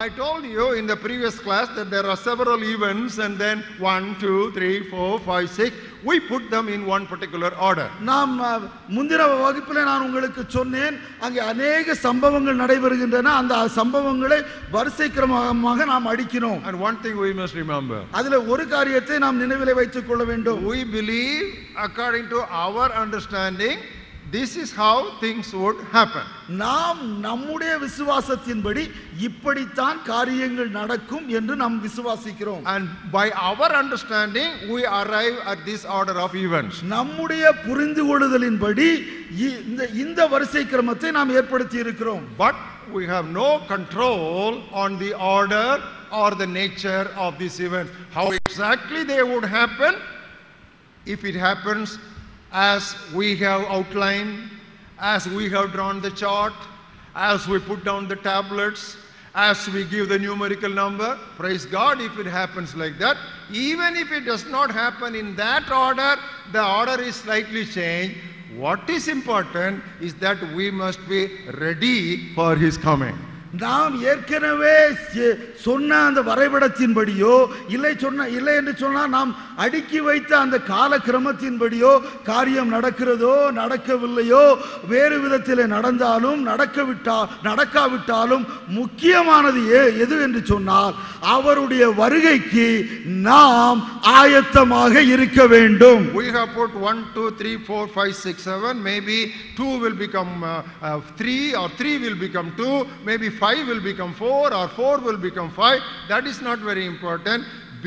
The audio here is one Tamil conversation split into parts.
I told you in the previous class that there are several events and then one, two, three, four, five, six. We put them in one particular order. நாம் அஹ், முந்தின வகுப்பில் நான் உங்களுக்கு சொன்னேன் அங்கே அநேக சம்பவங்கள் நடைபெறுகின்றன அந்த சம்பவங்களை வரிசை கிரமமாக நாம் அடிக்கிறோம் And one thing we must remember. அதுல ஒரு காரியத்தை நாம் நினைவிலே வைத்துக் கொள்ள வேண்டும் We believe according to our understanding, this is how things would happen. நாம் நம்முடைய விசுவாசத்தின்படி இப்படித்தான் காரியங்கள் நடக்கும் என்று நாம் விசுவாசிக்கிறோம் And by our understanding, we arrive at this order of events. நம்முடைய புரிந்து கொள்ளுதலின்படி இ- இந்த இந்த வரிசை கிரமத்தை நாம் ஏற்படுத்தி இருக்கிறோம் But we have no control on the order or the nature of these events. How exactly they would happen, if it happens as we have outlined, as we have drawn the chart, as we put down the tablets, as we give the numerical number, praise God if it happens like that. Even if it does not happen in that order, the order is slightly changed. What is important is that we must be ready for His coming. நாம் ஏற்கனவே செ- சொன்ன அந்த வரைபடத்தின்படியோ இல்லை சொன்ன இல்லை என்று சொன்னால் நாம் அடுக்கி வைத்த அந்த கால கிரமத்தின்படியோ காரியம் நடக்கிறதோ நடக்கவில்லையோ வேறு விதத்தில் நடந்தாலும் நடக்கவிட்டா நடக்காவிட்டாலும் முக்கியமானது ஏ எது என்று சொன்னால் அவருடைய வருகைக்கு நாம் ஆயத்தமாக இருக்க வேண்டும் We have put 1, 2, 3, 4, 5, 6, 7. Maybe 2 will become uh, uh, 3 or 3 will become 2. Maybe 5 will become 4 or 4 will become 5. That is not very important.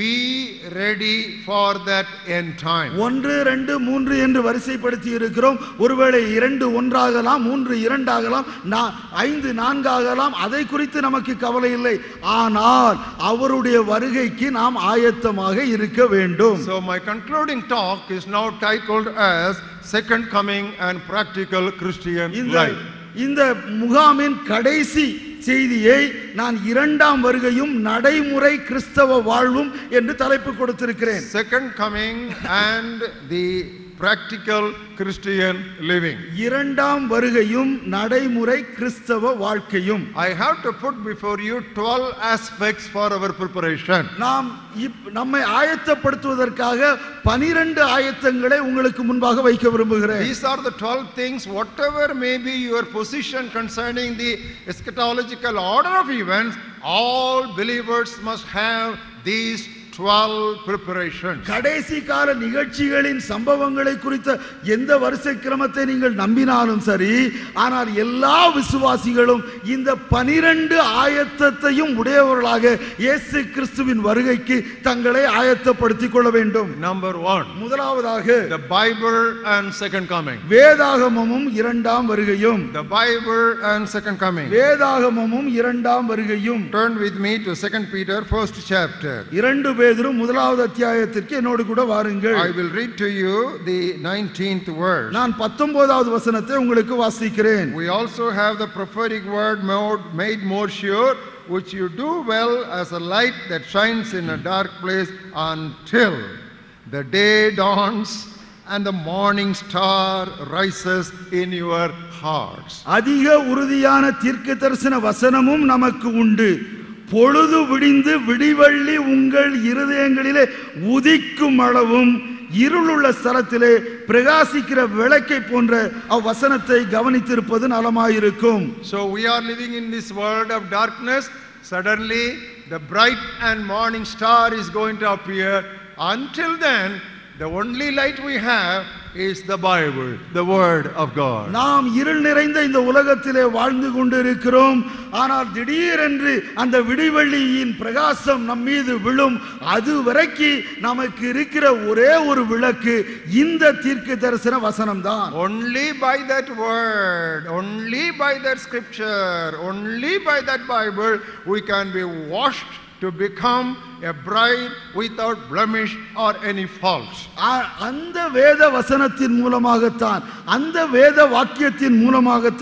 Be ready for that end time. ஒன்று ரெண்டு மூன்று என்று வரிசைப்படுத்தி இருக்கிறோம் ஒருவேளை இரண்டு ஒன்றாகலாம் மூன்று இரண்டாகலாம் நா- ஐந்து நான்காகலாம் அதை குறித்து நமக்கு கவலை இல்லை ஆனால் அவருடைய வருகைக்கு நாம் ஆயத்தமாக இருக்க வேண்டும் So my concluding talk is now titled as Second Coming and Practical Christian இந்த Life. இந்த முகாமின் கடைசி செய்தியை நான் இரண்டாம் வருகையும் நடைமுறை கிறிஸ்தவ வாழ்வும் என்று தலைப்பு கொடுத்திருக்கிறேன் Second Coming and the Practical Christian Living. இரண்டாம் வருகையும் நடைமுறை கிறிஸ்தவ வாழ்க்கையும் I have to put before you 12 aspects for our preparation. நாம் இப்- நம்மை ஆயத்தப்படுத்துவதற்காக பனிரெண்டு ஆயத்தங்களை உங்களுக்கு முன்பாக வைக்க விரும்புகிறேன் These are the 12 things, whatever may be your position concerning the eschatological order of events, all believers must have these 12 preparations. கடைசி கால நிகழ்ச்சிகளின் சம்பவங்களை குறித்த எந்த வரிசை கிரமத்தை நீங்கள் நம்பினாலும் சரி ஆனால் எல்லா விசுவாசிகளும் இந்த பனிரெண்டு ஆயத்தத்தையும் உடையவர்களாக இயேசு கிறிஸ்துவின் வருகைக்கு தங்களை ஆயத்தப்படுத்திக் கொள்ள வேண்டும் Number one, முதலாவதாக the Bible and second coming. வேதாகமமும் இரண்டாம் வருகையும் The Bible and second coming. வேதாகமமும் இரண்டாம் வருகையும் Turn with me to 2 Peter, first chapter. இரண்டு பேதரும் முதலாவது அத்தியாயத்திற்கு என்னோடு கூட வாருங்கள் I will read to you the 19th verse. நான் பத்தொன்பதாவது வசனத்தை உங்களுக்கு வாசிக்கிறேன் We also have the prophetic word more, made more sure, which you do well as a light that shines in a dark place until the day dawns and the morning star rises in your hearts. அதிக உறுதியான தீர்க்க தரிசன வசனமும் நமக்கு உண்டு பொழுது விடிந்து விடிவள்ளி உங்கள் இருதயங்களிலே உதிக்கும் அளவும் இருளுள்ள ஸ்தலத்திலே பிரகாசிக்கிற விளக்கை போன்ற அவ்வசனத்தை கவனித்திருப்பது நலமாயிருக்கும் So we are living in this world of darkness. Suddenly, the bright and morning star is going to appear. Until then, the only light we have is the Bible, the Word of God. நாம் இருள் நிறைந்த இந்த உலகத்திலே வாழ்ந்து கொண்டிருக்கிறோம் ஆனால் திடீரென்று அந்த விடிவெள்ளியின் பிரகாசம் நம் மீது விழும் அது வரைக்கும் நமக்கு இருக்கிற ஒரே ஒரு விளக்கு இந்த தீர்க்க தரிசன வசனம்தான் Only by that word, only by that scripture, only by that Bible, we can be washed to become a bride without blemish or any fault. ஆ- அந்த வேத வசனத்தின் மூலமாகத்தான் அந்த வேத வாக்கியத்தின் மூலமாகத்தான்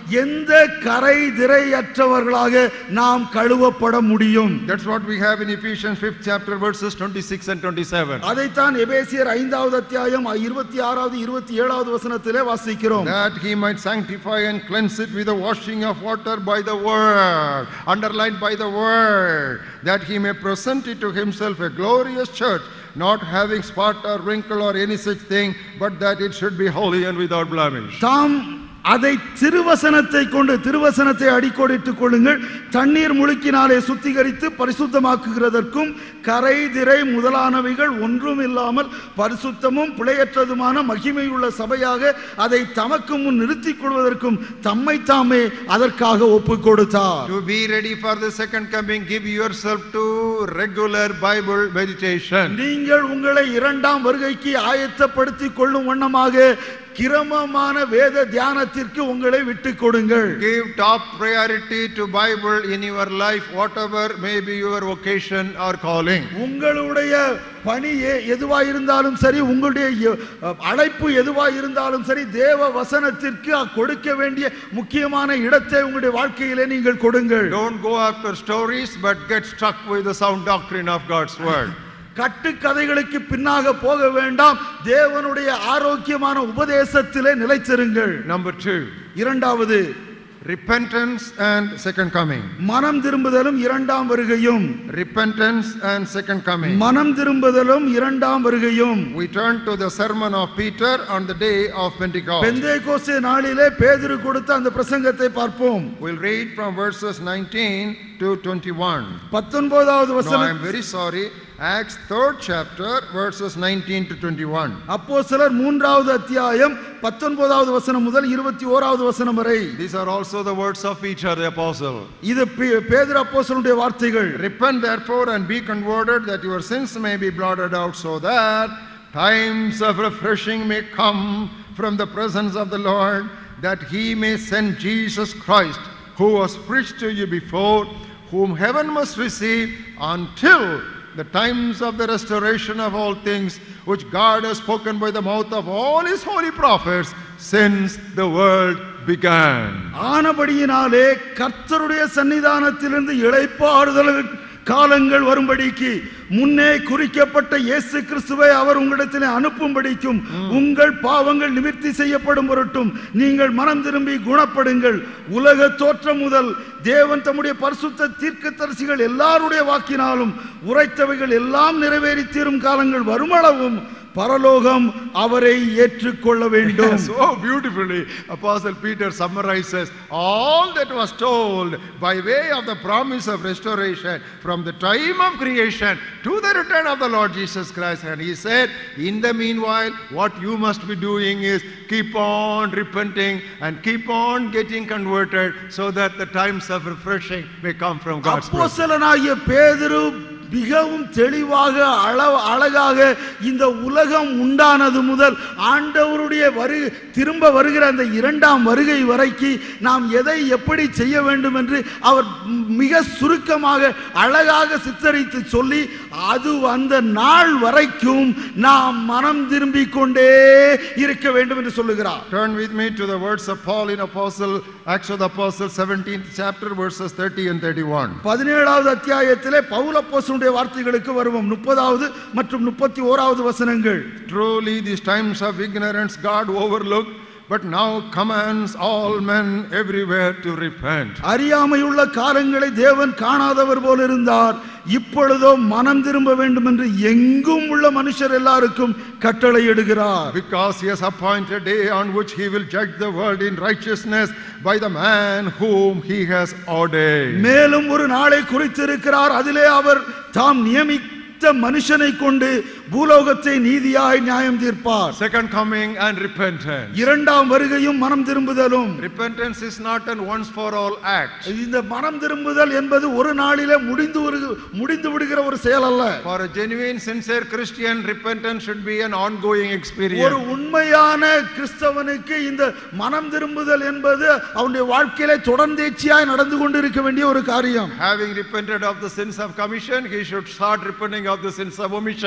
எந்த கரை திரையற்றவர்களாக நாம் கழுவப்பட முடியும் That's what we have in Ephesians 5th chapter verses 26 and 27. அதைத்தான் எபேசியர் ஐந்தாவது அத்தியாயம் இருபத்தி ஆறாவது இருபத்தி ஏழாவது வசனத்திலே வாசிக்கிறோம் That he might sanctify and cleanse it with the washing of water by the word, underlined by the word, that he may present it to himself a glorious church, not having spot or wrinkle or any such thing, but that it should be holy and without blemish. தாம் அதை திருவசனத்தை கொண்டு திருவசனத்தை அடிக்கோடிட்டுக் கொள்ளுங்கள் தண்ணீர் முழுக்கினாலே சுத்திகரித்து பரிசுத்தமாக்குகிறதற்கும் கரை திரை முதலானவைகள் ஒன்றும் இல்லாமல் பரிசுத்தமும் பிழையற்றதுமான மகிமையுள்ள சபையாக அதை தமக்கு முன் நிறுத்திக் கொள்வதற்கும் தம்மை தாமே அதற்காக ஒப்புக் கொடுத்தார் To be ready for the second coming, give yourself to regular Bible meditation. நீங்கள் உங்களை இரண்டாம் வருகைக்கு ஆயத்தப்படுத்திக் கொள்ளும் வண்ணமாக கிரமமான வேத தியானத்திற்கு உங்களை விட்டுக் கொடுங்கள் Give top priority to Bible in your life, whatever may be your vocation or calling. உங்களுடைய பணி எ- எதுவா இருந்தாலும் சரி உங்களுடைய எ- அழைப்பு எதுவா இருந்தாலும் சரி தேவ வசனத்திற்கு கொடுக்க வேண்டிய முக்கியமான இடத்தை உங்களுடைய வாழ்க்கையிலே நீங்கள் கொடுங்கள் Don't go after stories, but get stuck with the sound doctrine of God's word. கட்டுக்கதைகளுக்கு பின்னாக போக வேண்டாம் தேவனுடைய ஆரோக்கியமான உபதேசத்திலே நிலைத்திருங்கள் Number two, இரண்டாவது repentance and second coming. மனம் திரும்புதலும் இரண்டாம் வருகையும் Repentance and second coming. மனம் திரும்புதலும் இரண்டாம் வருகையும் We turn to the sermon of Peter on the day of Pentecost. Pentecost நாளிலே பேதுரு கொடுத்த அந்த பிரசங்கத்தை பார்ப்போம் We'll read from verses 19 to 21. பத்தொன்பதாவது No, I வசனம் am very sorry. Acts third chapter, verses 19 to 21. அப்போ சிலர் மூன்றாவது அத்தியாயம் பத்தொன்பதாவது வசனம் முதல் இருபத்தி ஓராவது வசனம் வரை These are also the words of Peter the apostle. இது பே- பேதுரு அப்போஸ்தலனுடைய வார்த்தைகள் Repent therefore and be converted, that your sins may be blotted out, so that times of refreshing may come from the presence of the Lord, that he may send Jesus Christ, who was preached to you before, whom heaven must receive until the times of the restoration of all things, which God has spoken by the mouth of all his holy prophets since the world began. ஆனபடியினாலே கர்த்தருடைய சன்னிதானத்திலிருந்து இளைப்பாறுதல் காலங்கள் வரும்படிக்கு முன்னே குறிக்கப்பட்ட இயேசு கிறிஸ்துவை அவர் உங்களிடத்தில் அனுப்பும்படிக்கும் உங்கள் பாவங்கள் நிவர்த்தி செய்யப்படும் பொருட்டும் நீங்கள் மனம் திரும்பி குணப்படுங்கள் உலக தோற்றம் முதல் தேவன் தம்முடைய பரிசுத்த தீர்க்கதரிசிகள் எல்லாருடைய வாக்கினாலும் உரைத்தவைகள் எல்லாம் நிறைவேறி தீரும் காலங்கள் வருமளவும் பரலோகம் அவரை ஏற்றுக்கொள்ள வேண்டும் So beautifully, Apostle Peter summarizes all that was told by way of the promise of restoration from the time of creation to the return of the Lord Jesus Christ. And he said, In the meanwhile, what you must be doing is keep on repenting and keep on getting converted so that the times of refreshing may come from God's presence. அப்போஸ்தலனாகிய பேதுரு மிகவும் தெளிவாக அள அழகாக இந்த உலகம் உண்டானது முதல் ஆண்டவருடைய வரு திரும்ப வருகிற அந்த இரண்டாம் வருகை வரைக்கு நாம் எதை எப்படி செய்ய வேண்டும் என்று அவர் மிக சுருக்கமாக அழகாக சித்தரித்து சொல்லி அது அந்த நாள் வரைக்கும் நாம் மனம் திரும்பிக் கொண்டே இருக்க வேண்டும் என்று சொல்லுகிறார் Turn with me to the words of Paul in Apostle, Acts of the Apostles, 17th chapter, verses 30 and 31. பதினேழாவது அத்தியாயத்திலே பவுலப்போசனுடைய வார்த்தைகளுக்கு வருவோம் முப்பதாவது மற்றும் முப்பத்தி ஓராவது வசனங்கள் Truly, these times of ignorance God overlooked, but now commands all men everywhere to repent. அறியாமையுள்ள காலங்களை தேவன் காணாதவர் போல இருந்தார் இப்பொழுதோ மனம் திரும்ப வேண்டும் என்று எங்கும் உள்ள மனுஷர் எல்லாருக்கும் கட்டளையிடுகிறார் Because he has appointed a day on which he will judge the world in righteousness by the man whom he has ordained. மேலும் ஒரு நாளை குறித்திருக்கிறார் அதிலே அவர் தாம் நியமித்த மனுஷனை கொண்டு பூலோகத்தை நீதியாய் நியாயம் தீர்ப்பார் Second coming and repentance. இரண்டாம் வருகையும் மனம் திரும்புதலும் Repentance is not an once for all act. இந்த மனம் திரும்புதல் என்பது ஒரு நாளிலே முடிந்து ஒரு முடிந்து விடுகிற ஒரு செயல் அல்ல For a genuine, sincere Christian, repentance should be an ongoing ஒரு experience. உண்மையான கிறிஸ்தவனுக்கு இந்த மனம் திரும்புதல் என்பது அவனுடைய வாழ்க்கையில தொடர்ந்தேச்சியாய் நடந்து கொண்டிருக்க வேண்டிய ஒரு காரியம் Having repented of the sins of commission, he should start repenting of the sins of omission.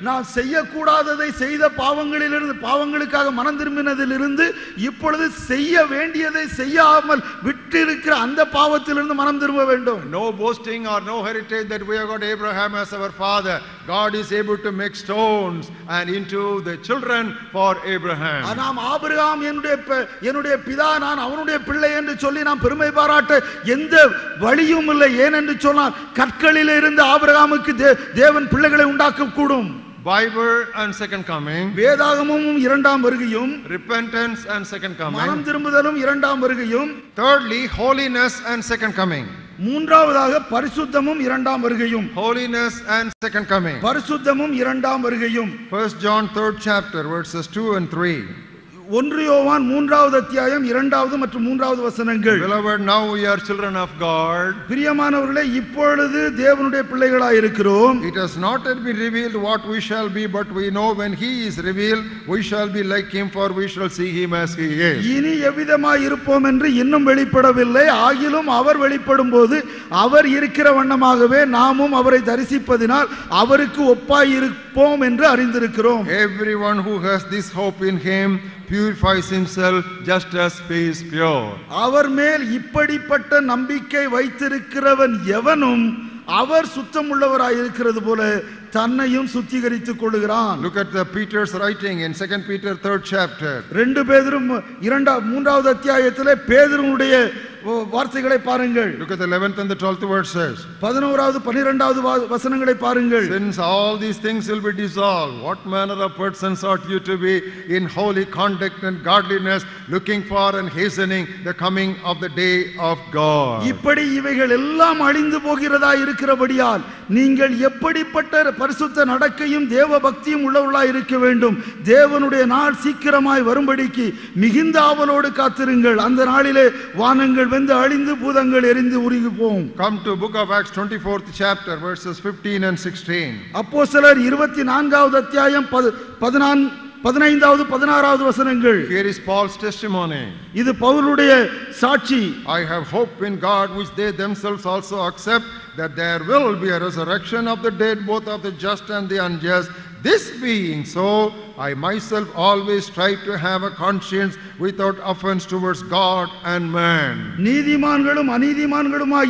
நான் செய்யக்கூடாததை செய்த பாவங்களிலிருந்து பாவங்களுக்காக மனம் திரும்பினதிலிருந்து இப்பொழுது செய்ய வேண்டியதை செய்யாமல் விட்டிருக்கிற அந்த பாவத்திலிருந்து மனம் திரும்ப வேண்டும் No boasting or no heritage that we have got Abraham as our father. God is able to make stones and into the children for Abraham. நாம் ஆபிரகாம் என்னுடைய ப- என்னுடைய பிதா நான் அவனுடைய பிள்ளை என்று சொல்லி நாம் பெருமை பாராட்ட எந்த வழியும் இல்லை ஏனென்று சொன்னால் கற்களில் இருந்து ஆபிரகாமுக்கு தே- தேவன் பிள்ளைகளை உண்டாக்க கூடும் Bible and second coming, வேதாகமும் இரண்டாம் வருகையும் repentance and second மனம் coming. திரும்புதலும் இரண்டாம் வருகையும் Thirdly, holiness and second coming. மூன்றாவதாக பரிசுத்தமும் இரண்டாம் வருகையும் Holiness and second coming. பரிசுத்தமும் இரண்டாம் வருகையும் First John third chapter verses 2 and 3. ஒன்று யோவான் மூன்றாவது அத்தியாயம் இரண்டாவது மற்றும் மூன்றாவது வசனங்கள் Beloved, now we are children of God. பிரியமானவர்களே இப்பொழுது தேவனுடைய பிள்ளைகளாய் இருக்கிறோம் It has not yet been revealed what we shall be, but we know when He is revealed, we shall be like Him, for we shall see Him as He is. இனி எவ்விதமாய் இருப்போம் என்று இன்னும் வெளிப்படவில்லை ஆகிலும் அவர் வெளிப்படும் போது அவர் இருக்கிற வண்ணமாகவே நாமும் அவரை தரிசிப்பதினால் அவருக்கு ஒப்பாய் இருப்போம் என்று அறிந்திருக்கிறோம் Everyone who has this hope in Him purifies himself just as He is pure. அவர் மேல் இப்படிப்பட்ட நம்பிக்கை வைத்திருக்கிறவன் எவனும் அவர் சுத்தம் உள்ளவராய் இருக்கிறது போல தன்னையும் சுத்திகரித்துக் கொள்ளுகிறான் Look at the Peter's writing in 2 Peter third chapter. ரெண்டு பேதரும் இரண்டாம் மூன்றாவது அத்தியாயத்திலே பேதருடைய வார்த்தைகளை பாருங்கள் Look at the 11th and the 12th verses. பதினோராவது பன்னிரெண்டாவது வா- வசனங்களை பாருங்கள் Since all these things will be dissolved, what manner of persons ought you to be in holy conduct and godliness, looking for and hastening the coming of the day of God? இப்படி இவைகள் எல்லாம் அழிந்து போகிறதா இருக்கிறபடியால் நீங்கள் எப்படிப்பட்ட பரிசுத்த நடக்கையும் தேவ பக்தியும் உள்ளவர்களாய் இருக்க வேண்டும் தேவனுடைய நாள் சீக்கிரமாய் வரும்படிக்கு மிகுந்த ஆவலோடு காத்திருங்கள் அந்த நாளிலே வானங்கள் வெந்து அழிந்து பூதங்கள் எரிந்து உருகி போகும் Come to book of Acts 24th chapter verses 15 and 16. அப்போஸ்தலர் இருபத்தி நான்காவது அத்தியாயம் பது- பதினான் பதினைந்தாவது பதினாறாவது வசனங்கள் Here is Paul's testimony. இது பவுலுடைய சாட்சி I have hope in God which they themselves also accept that there will be a resurrection of the dead, both of the just and the unjust. This being so, I myself always strive to have a conscience without offense towards God and man. நீதிமான்களும் அநீதிமான்களுமாய்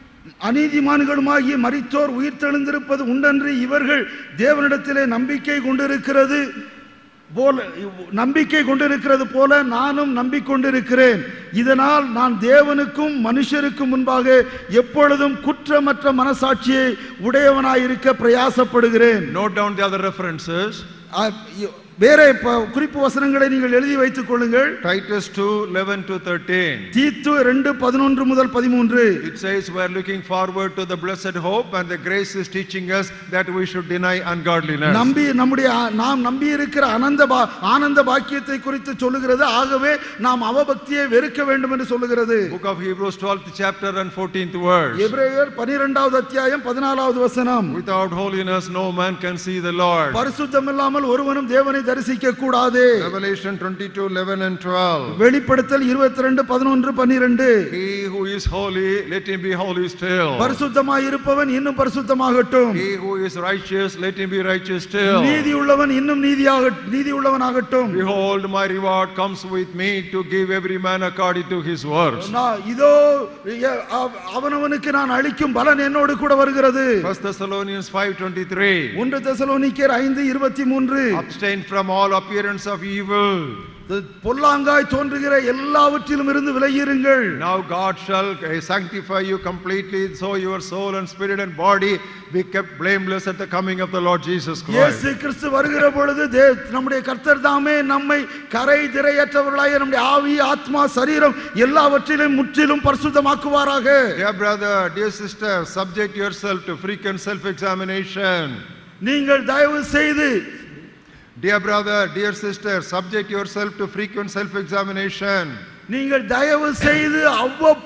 அநீதிமான்களுமாகிய மரித்தோர் உயிர்த்தெழுந்திருப்பது உண்டன்று இவர்கள் தேவனிடத்திலே நம்பிக்கை கொண்டிருக்கிறது போல நம்பிக்கை கொண்டிருக்கிறது போல நானும் நம்பிக்கொண்டிருக்கிறேன் இதனால் நான் தேவனுக்கும் மனுஷருக்கும் முன்பாக எப்பொழுதும் குற்றமற்ற மனசாட்சியை உடையவனாயிருக்க பிரயாசப்படுகிறேன் Note down the other references. அ, இ- வேற ப- குறிப்பு வசனங்களை நீங்கள் எழுதி வைத்துக் கொள்ளுங்கள் Titus 2 11 to 13. தீத்து ரெண்டு பதினொன்று முதல் பதிமூன்று It says we are looking forward to the blessed hope, and the grace is teaching us that we should deny ungodliness. நம்பி நம்முடைய ஆ- நாம் நம்பி இருக்கிற அனந்த பா- ஆனந்த பாக்கியத்தை குறித்து சொல்லுகிறது ஆகவே நாம் அவபக்தியை வெறுக்க வேண்டும் என்று சொல்லுகிறது Book of Hebrews 12th chapter and 14th verse. எபிரேயர் பனிரெண்டாவது அத்தியாயம் பதினாலாவது வசனம் Without holiness, no man can see the Lord. பரிசுத்தம் இல்லாமல் ஒருவனும் தேவனை தரிசிக்க கூடாது Revelation 22 11 and 12. வெளிப்படுத்தல் இருபத்தி ரெண்டு பதினொன்று பன்னிரெண்டு He who is holy, let him be holy still. பரிசுத்தமாய் இருப்பவன் இன்னும் பரிசுத்தமாகட்டும் He who is righteous, let him be righteous still. நீதி உள்ளவன் இன்னும் நீதியாக நீதி உள்ளவனாகட்டும் Behold, my reward comes with me to give every man according to his works. நான் இதோ எ- அவ- அவனவனுக்கு நான் அளிக்கும் பலன் என்னோடு கூட வருகிறது 1 Thessalonians 5:23. ஒன்று தெசலோனிக்கேர் ஐந்து இருபத்தி மூன்று Abstain from all appearance of evil. பொல்லாங்காய் தோன்றுகிற எல்லாவற்றிலும் இருந்து விலகியிருங்கள் Now God shall uh, sanctify you completely, so your soul and spirit and body be kept blameless at the coming of the Lord Jesus Christ. இயேசு கிறிஸ்து வருகிற பொழுது தே- நம்முடைய கர்த்தர் தாமே நம்மை கரை திரையற்றவர்களாய் நம்முடைய ஆவி ஆத்மா சரீரம் எல்லாவற்றிலும் முற்றிலும் பரிசுத்தமாக்குவாராக Dear brother, dear sister, subject yourself to frequent self-examination. நீங்கள் தயவு செய்து Dear brother, dear sister, subject yourself to frequent self-examination. நீங்கள் தயவு செய்து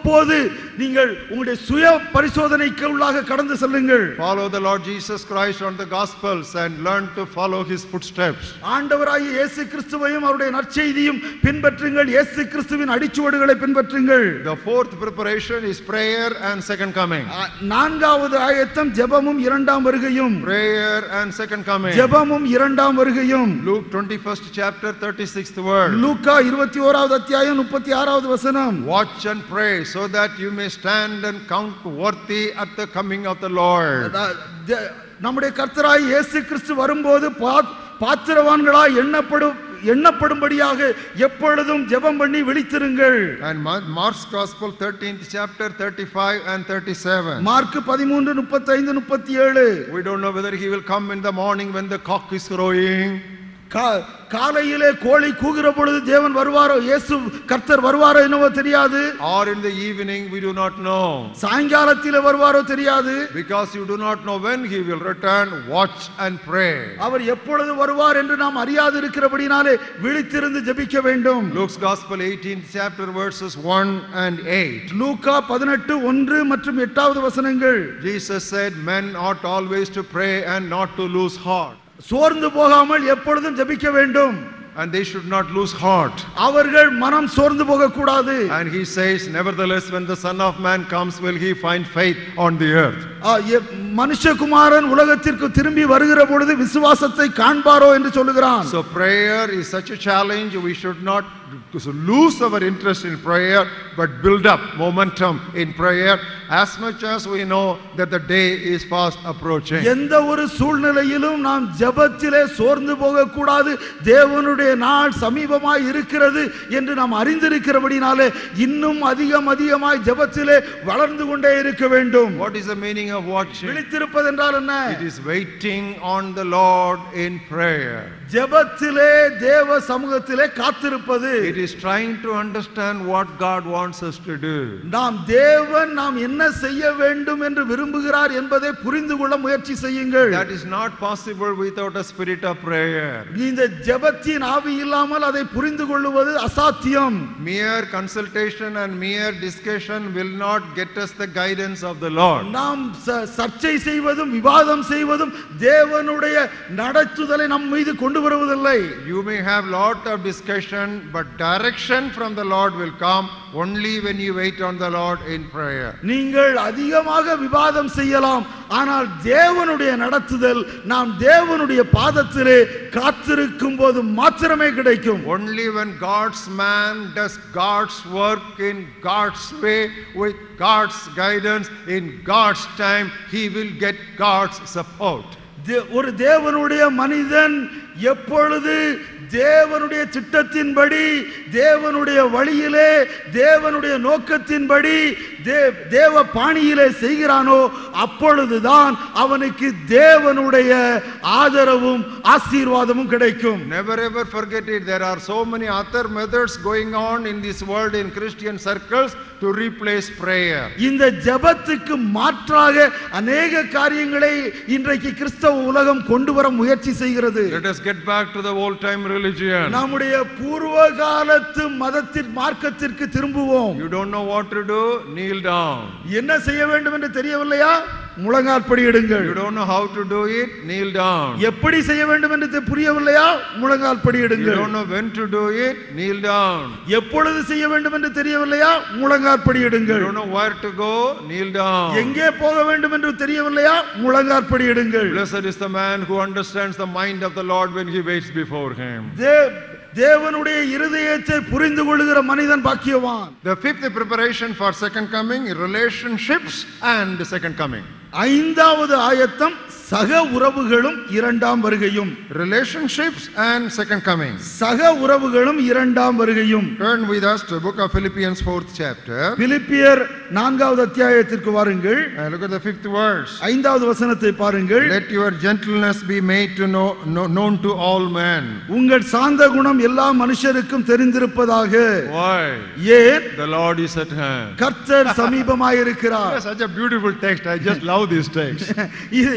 அவ்வப்போது நீங்கள் உங்களுடைய சுய பரிசோதனைக்கு உள்ளாக கடந்து செல்லுங்கள் Follow the Lord Jesus Christ on the Gospels and learn to follow his footsteps. ஆண்டவராகிய இயேசு கிறிஸ்துவையும் அவருடைய நற்செய்தியும் பின்பற்றுங்கள் இயேசு கிறிஸ்துவின் அடிச்சுவடுகளை பின்பற்றுங்கள் The fourth preparation is prayer and second coming. ஆ, நான்காவது ஆயத்தம் ஜெபமும் இரண்டாம் வருகையும் Prayer and second coming. ஜெபமும் இரண்டாம் வருகையும் Luke 21st chapter 36th word. லூக்கா இருபத்தி ஓராவது அத்தியாயம் முப்பத்தி ஆறாவது வசனம் Watch and pray so that you may stand and count worthy at the coming of the Lord. அதான், ஜெ- நம்முடைய கர்த்தராய் இயேசு கிறிஸ்து வரும்போது பா- பாத்திரவான்களாய் எண்ணப்படும் எண்ணப்படும்படியாக எப்பொழுதும் ஜெபம் பண்ணி விழித்திருங்கள் And Ma- Mark's Gospel 13th chapter 35 and 37. Mark பதிமூன்று முப்பத்தைந்து முப்பத்தி ஏழு We don't know whether he will come in the morning when the cock is crowing கா- காலையிலே கோழி கூகுற பொழுது தேவன் வருவாரோ இயேசு கர்த்தர் வருவாரோ என்னவோ தெரியாது or in the evening we do not know. சாயங்காலத்திலே வருவாரோ தெரியாது Because you do not know when he will return, watch and pray. அவர் எப்பொழுது வருவார் என்று நாம் அறியாது இருக்கிறபடினாலே விழித்திருந்து ஜெபிக்க வேண்டும் Luke's Gospel 18th chapter verses 1 and 8. லூக்கா பதினெட்டு ஒன்று மற்றும் எட்டாவது வசனங்கள் Jesus said, Men ought always to pray and not to lose heart. சோர்ந்து போகாமல் எப்பொழுதும் ஜெபிக்க வேண்டும் And they should not lose heart. அவர்கள் மனம் சோர்ந்து போகக்கூடாது And he says, Nevertheless, when the Son of Man comes, will he find faith on the earth? ஆ, எ- மனுஷகுமாரன் உலகத்திற்கு திரும்பி வருகிற பொழுது விசுவாசத்தை காண்பாரோ என்று சொல்லுகிறான் So, prayer is such a challenge. We should not lose our interest in prayer, but build up momentum in prayer as much as we know that the day is fast approaching. எந்த ஒரு சூழ்நிலையிலும் நாம் ஜெபத்திலே சோர்ந்து போகக்கூடாது தேவனுடைய நாள் சமீபமாய் இருக்கிறது என்று நாம் அறிந்திருக்கிறபடினாலே இன்னும் அதிகம் அதிகமாய் ஜெபத்திலே வளர்ந்து கொண்டே இருக்க வேண்டும் What is the meaning of watching? விழித்திருப்பது என்றால் என்ன It is waiting on the Lord in prayer. ஜெபத்திலே தேவ சமூகத்திலே காத்திருப்பது It is trying to understand what God wants us to do. நாம் தேவன் நாம் என்ன செய்ய வேண்டும் என்று விரும்புகிறார் என்பதை புரிந்து கொள்ள முயற்சி செய்யுங்கள் That is not possible without a spirit of prayer. இந்த ஜெபத்தின் ஆவி இல்லாமல் அதை புரிந்து கொள்ளுவது அசாத்தியம் Mere consultation and mere discussion will not get us the guidance of the Lord. நாம் ச- சர்ச்சை செய்வதும் விவாதம் செய்வதும் தேவனுடைய நடத்துதலை நம் மீது கொண்டு வருவதில்லை You may have lot of discussion, but direction from the Lord will come only when you wait on the Lord in prayer. நீங்கள் அதிகமாக விவாதம் செய்யலாம் ஆனால் தேவனுடைய நடத்துதல் நாம் தேவனுடைய பாதத்திலே காத்திருக்கும் போது மாத்திரமே கிடைக்கும் Only when God's man does God's work in God's way, with God's guidance, in God's time, he will get God's support. தே- ஒரு தேவனுடைய மனிதன் எப்பொழுது தேவனுடைய திட்டத்தின்படி தேவனுடைய வழியிலே தேவனுடைய நோக்கத்தின்படி தே- தேவ பாணியிலே செய்கிறானோ அப்பொழுதுதான் அவனுக்கு தேவனுடைய ஆதரவும் ஆசீர்வாதமும் கிடைக்கும் Never ever forget it. There are so many other methods going on in this world in Christian circles to replace prayer. இந்த ஜெபத்துக்கு மாற்றாக அநேக காரியங்களை இன்றைக்கு கிறிஸ்தவ உலகம் கொண்டு வர முயற்சி செய்கிறது Let us get back to the old time religion. நம்முடைய பூர்வ காலத்து மதத்தின் மார்க்கத்திற்கு திரும்புவோம் You don't know what to do? Kneel down. என்ன செய்ய வேண்டும் என்று தெரியவில்லையா முழங்காற்படியிடுங்கள் You don't know how to do it? Kneel down. எப்படி செய்ய வேண்டும் என்று தெ- புரியவில்லையா You முழங்காற்படியிடுங்கள் don't know when to do it? Kneel down. எப்பொழுது செய்ய வேண்டும் என்று தெரியவில்லையா You முழங்காற்படியிடுங்கள் don't know where to go? Kneel down. எங்கே போக வேண்டும் என்று தெரியவில்லையா முழங்காற்படியிடுங்கள் Blessed is the man who understands the mind of the Lord when he waits before him. தே- தேவனுடைய இருதயத்தை புரிந்து கொள்ளுகிற மனிதன் பாக்கியவான் The fifth preparation for second coming, relationships and second coming. ஐந்தாவது ஆயத்தம் சக உறவுகளும் இரண்டாம் வருகையும் Relationships and second coming. சக உறவுகளும் இரண்டாம் வருகையும் Turn with us to the book of Philippians, fourth chapter. பிலிப்பியர் நான்காவது அத்தியாயத்திற்கு வாருங்கள் And look at the fifth verse. ஐந்தாவது வசனத்தை பாருங்கள் Let your gentleness be made to know, know, known to all men. உங்கள் சாந்த குணம் எல்லா மனுஷருக்கும் தெரிந்திருப்பதாக Why? ஏன் The Lord is at hand. கர்த்தர் சமீபமாயிருக்கிறார் Such a beautiful text. I just love this text. இது எவ்வளவு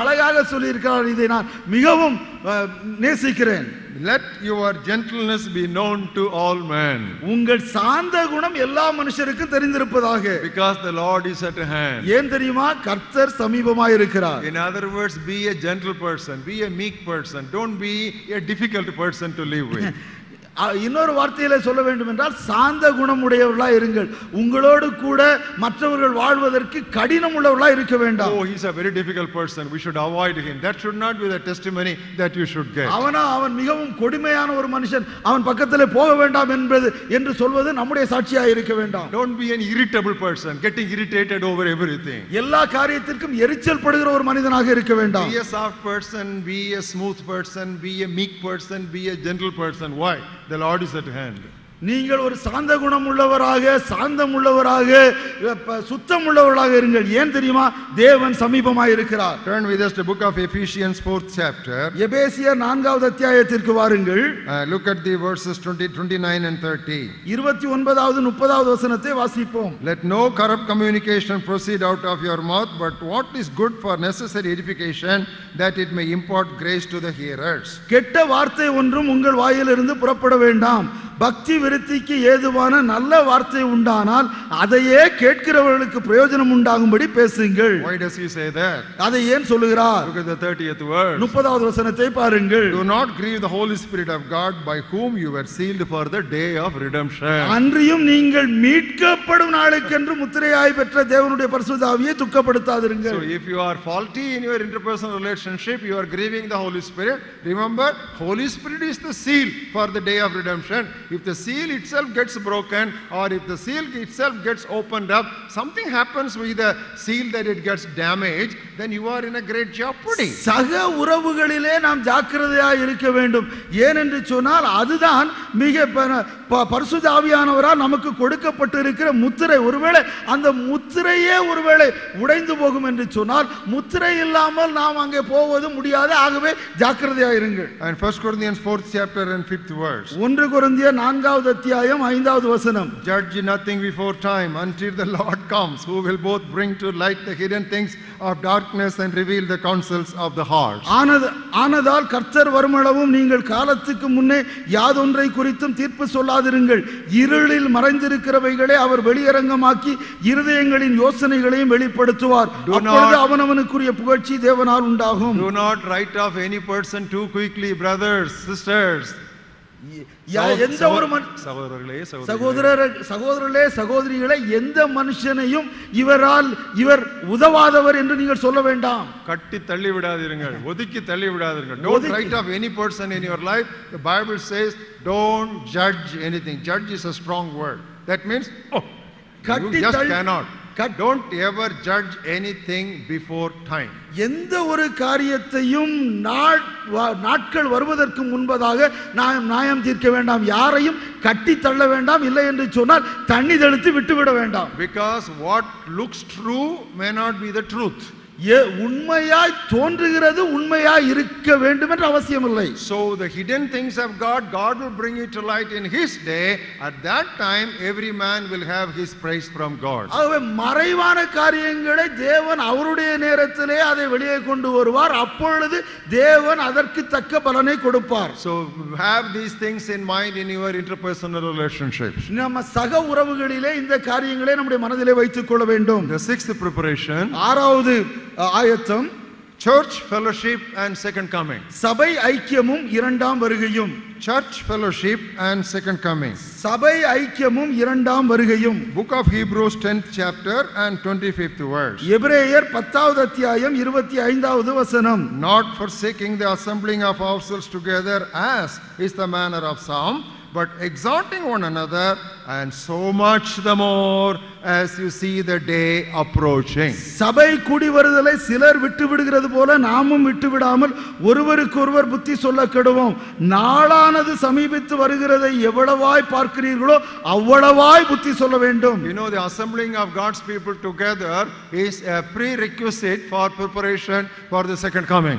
அழகாக சொல்லியிருக்கிறார் இதை நான் மிகவும் அஹ், நேசிக்கிறேன் Let your gentleness be known to all men, உங்கள் சாந்த குணம் எல்லா மனுஷருக்கும் தெரிந்திருப்பதாக because the Lord is at hand. ஏன் தெரியுமா கர்த்தர் சமீபமாய் இருக்கிறார் In other words, be a gentle person, be a meek person, don't be a difficult person to live with. அ- இன்னொரு வார்த்தையில சொல்ல வேண்டும் என்றால் சாந்த குணமுடையவர்களா இருங்கள் உங்களோடு கூட மற்றவர்கள் வாழ்வதற்கு கடினம் உள்ளவர்களா இருக்க வேண்டாம் Oh, he's a very difficult person, we should avoid him. That should not be the testimony that you should get. அவனா அவன் மிகவும் கொடுமையான ஒரு மனுஷன் அவன் பக்கத்திலே போக வேண்டாம் என்பது என்று சொல்வது நம்முடைய சாட்சியா இருக்க வேண்டாம் Don't be an irritable person, getting irritated over everything. எல்லா காரியத்திற்கும் எரிச்சல் படுகிற ஒரு மனிதனாக இருக்க வேண்டாம் Be a soft person, be a smooth person, be a meek person, be a gentle person. Why? The Lord is at hand. நீங்கள் ஒரு சாந்த குணம் உள்ளவராக சாந்தம் உள்ளவராக அப்ப சுத்தம் உள்ளவர்களாக இருங்கள் ஏன் தெரியுமா தேவன் சமீபமாய் இருக்கிறார் Turn with us to book of Ephesians, fourth chapter. எபேசியர் நான்காவது அத்தியாயத்திற்கு வாருங்கள் Uh, look at the verses 20, 29 and 30. இருபத்தி ஒன்பதாவது முப்பதாவது வசனத்தை வாசிப்போம் Let no corrupt communication proceed out of your mouth, but what is good for necessary edification, that it may impart grace to the hearers. கெட்ட வார்த்தை ஒன்றும் உங்கள் வாயிலிருந்து புறப்பட வேண்டாம் பக்தி விருத்திக்கு ஏதுவான நல்ல வார்த்தை உண்டானால் அதையே கேட்கிறவர்களுக்கு பிரயோஜனம் உண்டாகும்படி பேசுங்கள் Why does he say that? அதை ஏன் சொல்லுகிறார் Look at the 30th verse. முப்பதாவது வசனத்தை பாருங்கள் Do not grieve the Holy Spirit of God, by whom you were sealed for the day of redemption. அன்றியும் நீங்கள் மீட்கப்படும் நாளுக்கென்று முத்திரையாய் பெற்ற தேவனுடைய பரிசுத்தாவியை துக்கப்படுத்தாதிருங்கள் So if you are faulty in your interpersonal relationship, you are grieving the Holy Spirit. Remember, Holy Spirit is the seal for the day of redemption. If the seal itself gets broken, or if the seal itself gets opened up, something happens with the seal that it gets damaged, then you are in a great jeopardy. சக உறவுகளிலே நாம் ஜாக்கிரதையாய் இருக்க வேண்டும் ஏனென்று சொன்னால் அதுதான் மிக ப- ப- பரிசுத்த ஆவியானவரால் நமக்கு கொடுக்கப்பட்டு இருக்கிற முத்திரை ஒருவேளை அந்த முத்திரையே ஒருவேளை உடைந்து போகும் என்று சொன்னால் முத்திரை இல்லாமல் நாம் அங்கே போவது முடியாது ஆகவே ஜாக்கிரதையாய் இருங்கள் And 1 Corinthians 4th chapter and 5th verse. ஒன்று குருந்திய நான்காவது அத்தியாயம் ஐந்தாவது வசனம் Judge nothing before time until the Lord comes, who will both bring to light the hidden things of darkness and reveal the counsels of the heart. ஆனது ஆனதால் கர்த்தர் வருமளவும் நீங்கள் காலத்துக்கு முன்னே யாதொன்றை குறித்தும் தீர்ப்பு சொல்லாதிருங்கள் இருளில் மறைந்திருக்கிறவைகளை அவர் வெளியரங்கமாக்கி இருதயங்களின் யோசனைகளையும் வெளிப்படுத்துவார் Do அப்பொழுது not- அவனவனுக்குரிய புகழ்ச்சி தேவனால் உண்டாகும் Do not write off any person too quickly, brothers, sisters. யா- சகோ- எந்த ஒரு மனு- சகோதரர்களே சகோதரிகளே. சகோதரர் சகோதரர்களே சகோதரிகளே எந்த மனுஷனையும் இவரால் இவர் உதவாதவர் என்று நீங்கள் சொல்ல வேண்டாம் கட்டி தள்ளி விடாதீர்கள் ஒதுக்கி தள்ளி விடாதீர்கள் don't ஒதுக்கி- write off any person in your life the bible says don't judge anything judge is a strong word that means oh you கட்டி just தள்ளி- cannot கட்- don't ever judge anything before time எந்த ஒரு காரியத்தையும் நாட்- வா- நாட்கள் வருவதற்கு முன்பதாக நாம் நியாயம் தீர்க்க வேண்டாம் யாரையும் கட்டி தள்ள வேண்டாம் இல்லை என்று சொன்னால் தண்ணி தெளித்து விட்டுவிட வேண்டாம் because what looks true may not be the truth ஏ- உண்மையாய் தோன்றுகிறது உண்மையாய் இருக்க வேண்டும் என்ற அவசியம் இல்லை So the hidden things of God, God will bring it to light in His day. At that time, every man will have his praise from God. ஆகவே மறைவான காரியங்களை தேவன் அவருடைய நேரத்திலே அதை வெளியே கொண்டு வருவார் அப்பொழுது தேவன் அதற்கு தக்க பலனை கொடுப்பார் So have these things in mind in your interpersonal relationships. நம்ம சக உறவுகளிலே இந்த காரியங்களை நம்முடைய மனதிலே வைத்துக் கொள்ள வேண்டும் The sixth preparation, ஆறாவது அ, ஆயத்தம் church fellowship and second coming. சபை ஐக்கியமும் இரண்டாம் வருகையும் Church fellowship and second coming. சபை ஐக்கியமும் இரண்டாம் வருகையும் Book of Hebrews 10th chapter and 25th verse. எபிரேயர் பத்தாவது அத்தியாயம் இருபத்தி ஐந்தாவது வசனம் Not forsaking the assembling of ourselves together as is the manner of some, but exhorting one another, and so much the more as you see the day approaching. சபை கூடி வருதலை சிலர் விட்டு விடுகிறது போல நாமும் விட்டு விடாமல் ஒருவருக்கொருவர் புத்தி சொல்ல கெடுவோம் நாளானது சமீபித்து வருகிறதை எவ்வளவாய் பார்க்கிறீர்களோ அவ்வளவாய் புத்தி சொல்ல வேண்டும் You know, the assembling of God's people together is a prerequisite for preparation for the second coming.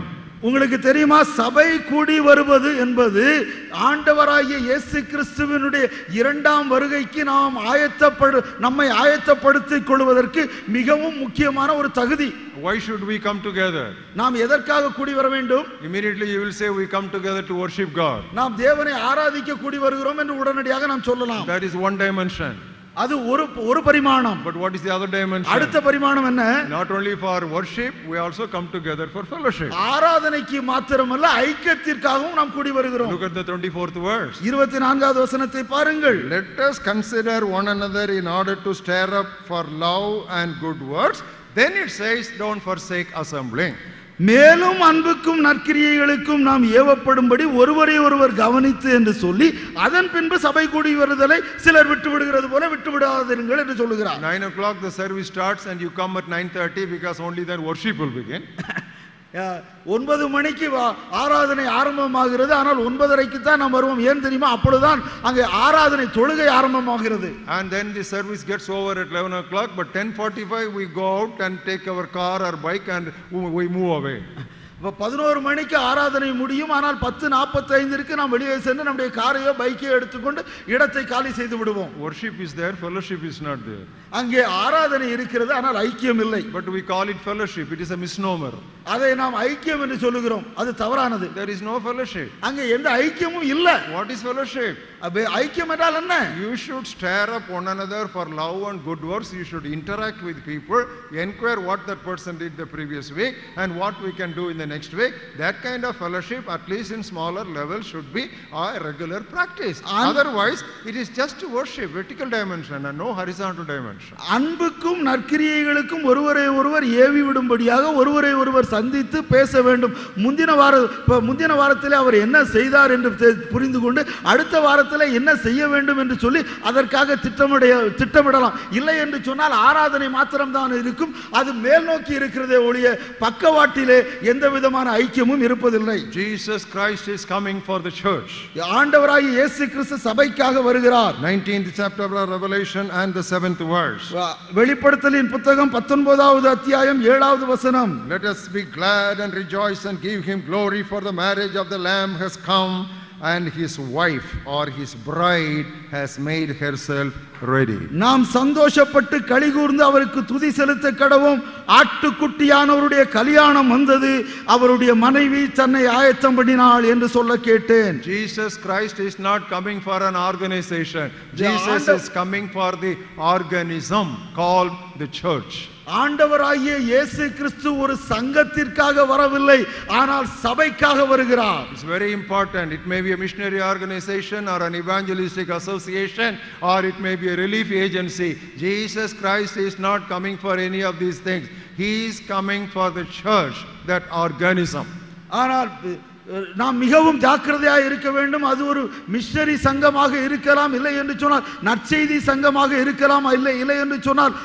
உங்களுக்கு தெரியுமா சபை கூடி வருவது என்பது ஆண்டவராகிய இயேசு கிறிஸ்துவினுடைய இரண்டாம் வருகைக்கு நாம் ஆயத்தப்படு நம்மை ஆயத்தப்படுத்திக் கொள்வதற்கு மிகவும் முக்கியமான ஒரு தகுதி Why should we come together? நாம் எதற்காக கூடி வர வேண்டும் Immediately you will say we come together to worship God. நாம் தேவனை ஆராதிக்க கூடி வருகிறோம் என்று உடனடியாக நாம் சொல்லலாம் That is one dimension. அது ஒரு ஒரு பரிமாணம் But what is the other dimension? அடுத்த பரிமாணம் என்ன Not only for worship, we also come together for fellowship. ஆராதனைக்கு மாத்திரமல்ல ஐக்கியத்திற்காகவும் நாம் கூடி வருகிறோம் Look at the 24th verse. இருபத்தி நான்காவது வசனத்தை பாருங்கள் Let us consider one another in order to stir up for love and good works. Then it says, don't forsake assembling. மேலும் அன்புக்கும் நற்கிரியைகளுக்கும் நாம் ஏவப்படும்படி ஒருவரை ஒருவர் கவனித்து என்று சொல்லி அதன் பின்பு சபை கூடி வருதலை சிலர் விட்டு விடுகிறது போல விட்டு விடாதிருங்கள் என்று சொல்லுகிறார் Nine o'clock the service starts and you come at 9.30 because only then worship will begin. அஹ், ஒன்பது மணிக்கு வா- ஆராதனை ஆரம்பமாகிறது ஆனால் ஒன்பதரைக்கு தான் நாம் வருவோம் ஏன் தெரியுமா அப்பொழுதுதான் அங்கே ஆராதனை தொழுகை ஆரம்பமாகிறது And then the service gets over at 11 o'clock, but 10.45 we go out and take our car or bike and we move away. இப்போ பதினோரு மணிக்கு ஆராதனை முடியும் ஆனால் பத்து நாற்பத்தைந்திற்கு நாம் வெளியே சென்று நம்முடைய காரையோ பைக்கையோ எடுத்துக்கொண்டு இடத்தை காலி செய்து விடுவோம் Worship is there, fellowship is not there. அங்கே ஆராதனை இருக்கிறது ஆனால் ஐக்கியம் இல்லை But we call it fellowship. It is a misnomer. அதை நாம் ஐக்கியம் என்று சொல்லுகிறோம் அது தவறானது There is no fellowship. அங்கே எந்த ஐக்கியமும் இல்லை What is fellowship? அப்ப ஐக்கியம் என்றால் என்ன You should stir up one another for love and good works. You should interact with people, inquire what that person did the previous week and what we can do in the next week. That kind of fellowship, at least in smaller levels, should be a regular practice. And- Otherwise, it is just to worship, vertical dimension and no horizontal dimension. அன்புக்கும் நற்கிரியைகளுக்கும் ஒருவரை ஒருவர் ஏவி விடும்படியாக ஒருவரை ஒருவர் சந்தித்து பேச வேண்டும் முந்தின வார இப்ப முந்தின வாரத்திலே அவர் என்ன செய்தார் என்று தெ- புரிந்து கொண்டு அடுத்த வாரத்தில் என்ன செய்ய வேண்டும் என்று சொல்லி அதற்காக திட்டமிட திட்டமிடலாம் இல்லை என்று சொன்னால் ஆராதனை மாத்திரம்தான் இருக்கும் அது மேல் நோக்கி இருக்கிறதே ஒழிய பக்கவாட்டிலே எந்த விதமான ஐக்கியமும் இருப்பதில்லை Jesus Christ is coming for the church. ஆண்டவராகிய இயேசு கிறிஸ்து சபைக்காக வருகிறார் 19th chapter of Revelation and the 7th verse. வெளிப்படுத்தலின் புத்தகம் பத்தொன்பதாவது அத்தியாயம் ஏழாவது வசனம் Let us be glad and rejoice and give him glory, for the marriage of the Lamb has come, and his wife or his bride has made herself ready. நாம் சந்தோஷப்பட்டு களிகூர்ந்து அவருக்கு துதி செலுத்த கடவும் ஆட்டுக்குட்டியானவருடைய கல்யாணம் வந்தது அவருடைய மனைவி தன்னை ஆயத்தம் பண்ணினாள் என்று சொல்ல கேட்டேன் Jesus Christ is not coming for an organization, The Jesus Anda- is coming for the organism called the church. ஆண்டவராகிய இயேசு கிறிஸ்து ஒரு சங்கத்திற்காக வரவில்லை ஆனால் சபைக்காக வருகிறார் It's very important. It may be a missionary organization or an evangelistic association or it may be a relief agency. Jesus Christ is not coming for any of these things. He is coming for the church, that organism. ஆனால் அஹ், நாம் மிகவும் ஜாக்கிரதையாக இருக்க வேண்டும் அது ஒரு மிஷனரி சங்கமாக இருக்கலாம் இல்லை என்று சொன்னால் நற்செய்தி சங்கமாக இருக்கலாம் இல்லை இல்லை என்று சொன்னால்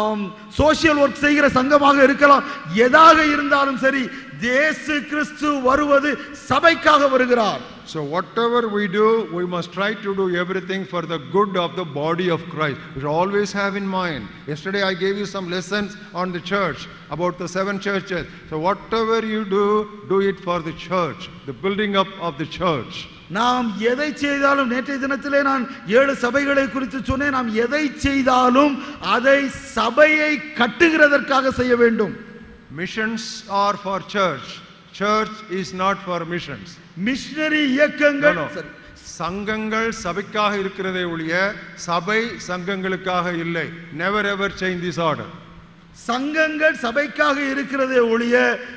சோஷியல் ஒர்க் செய்கிற சங்கமாக இருக்கலாம் எதாக இருந்தாலும் சரி இயேசு கிறிஸ்து வருவது சபைக்காக வருகிறார் So, whatever we do, we must try to do everything for the good of the body of Christ. We should always have in mind. Yesterday, I gave you some lessons on the church about the seven churches. So, whatever you do, do it for the church, the building up of the church. நாம் எதை செய்தாலும் நேற்றைய தினத்திலே நான் ஏழு சபைகளை குறித்து சொன்னேன் நாம் எதை செய்தாலும் அதை சபையை கட்டுகிறதற்காக செய்ய வேண்டும் Missions are for church. Church is not for missions. Missionary No, இயக்கங்கள் no. சரி. சங்கங்கள் சபைக்காக இருக்கிறதே ஒழிய சபை சங்கங்களுக்காக இல்லை never ever change this order சங்கங்கள் சபைக்காக இருக்கிறதே ஒழிய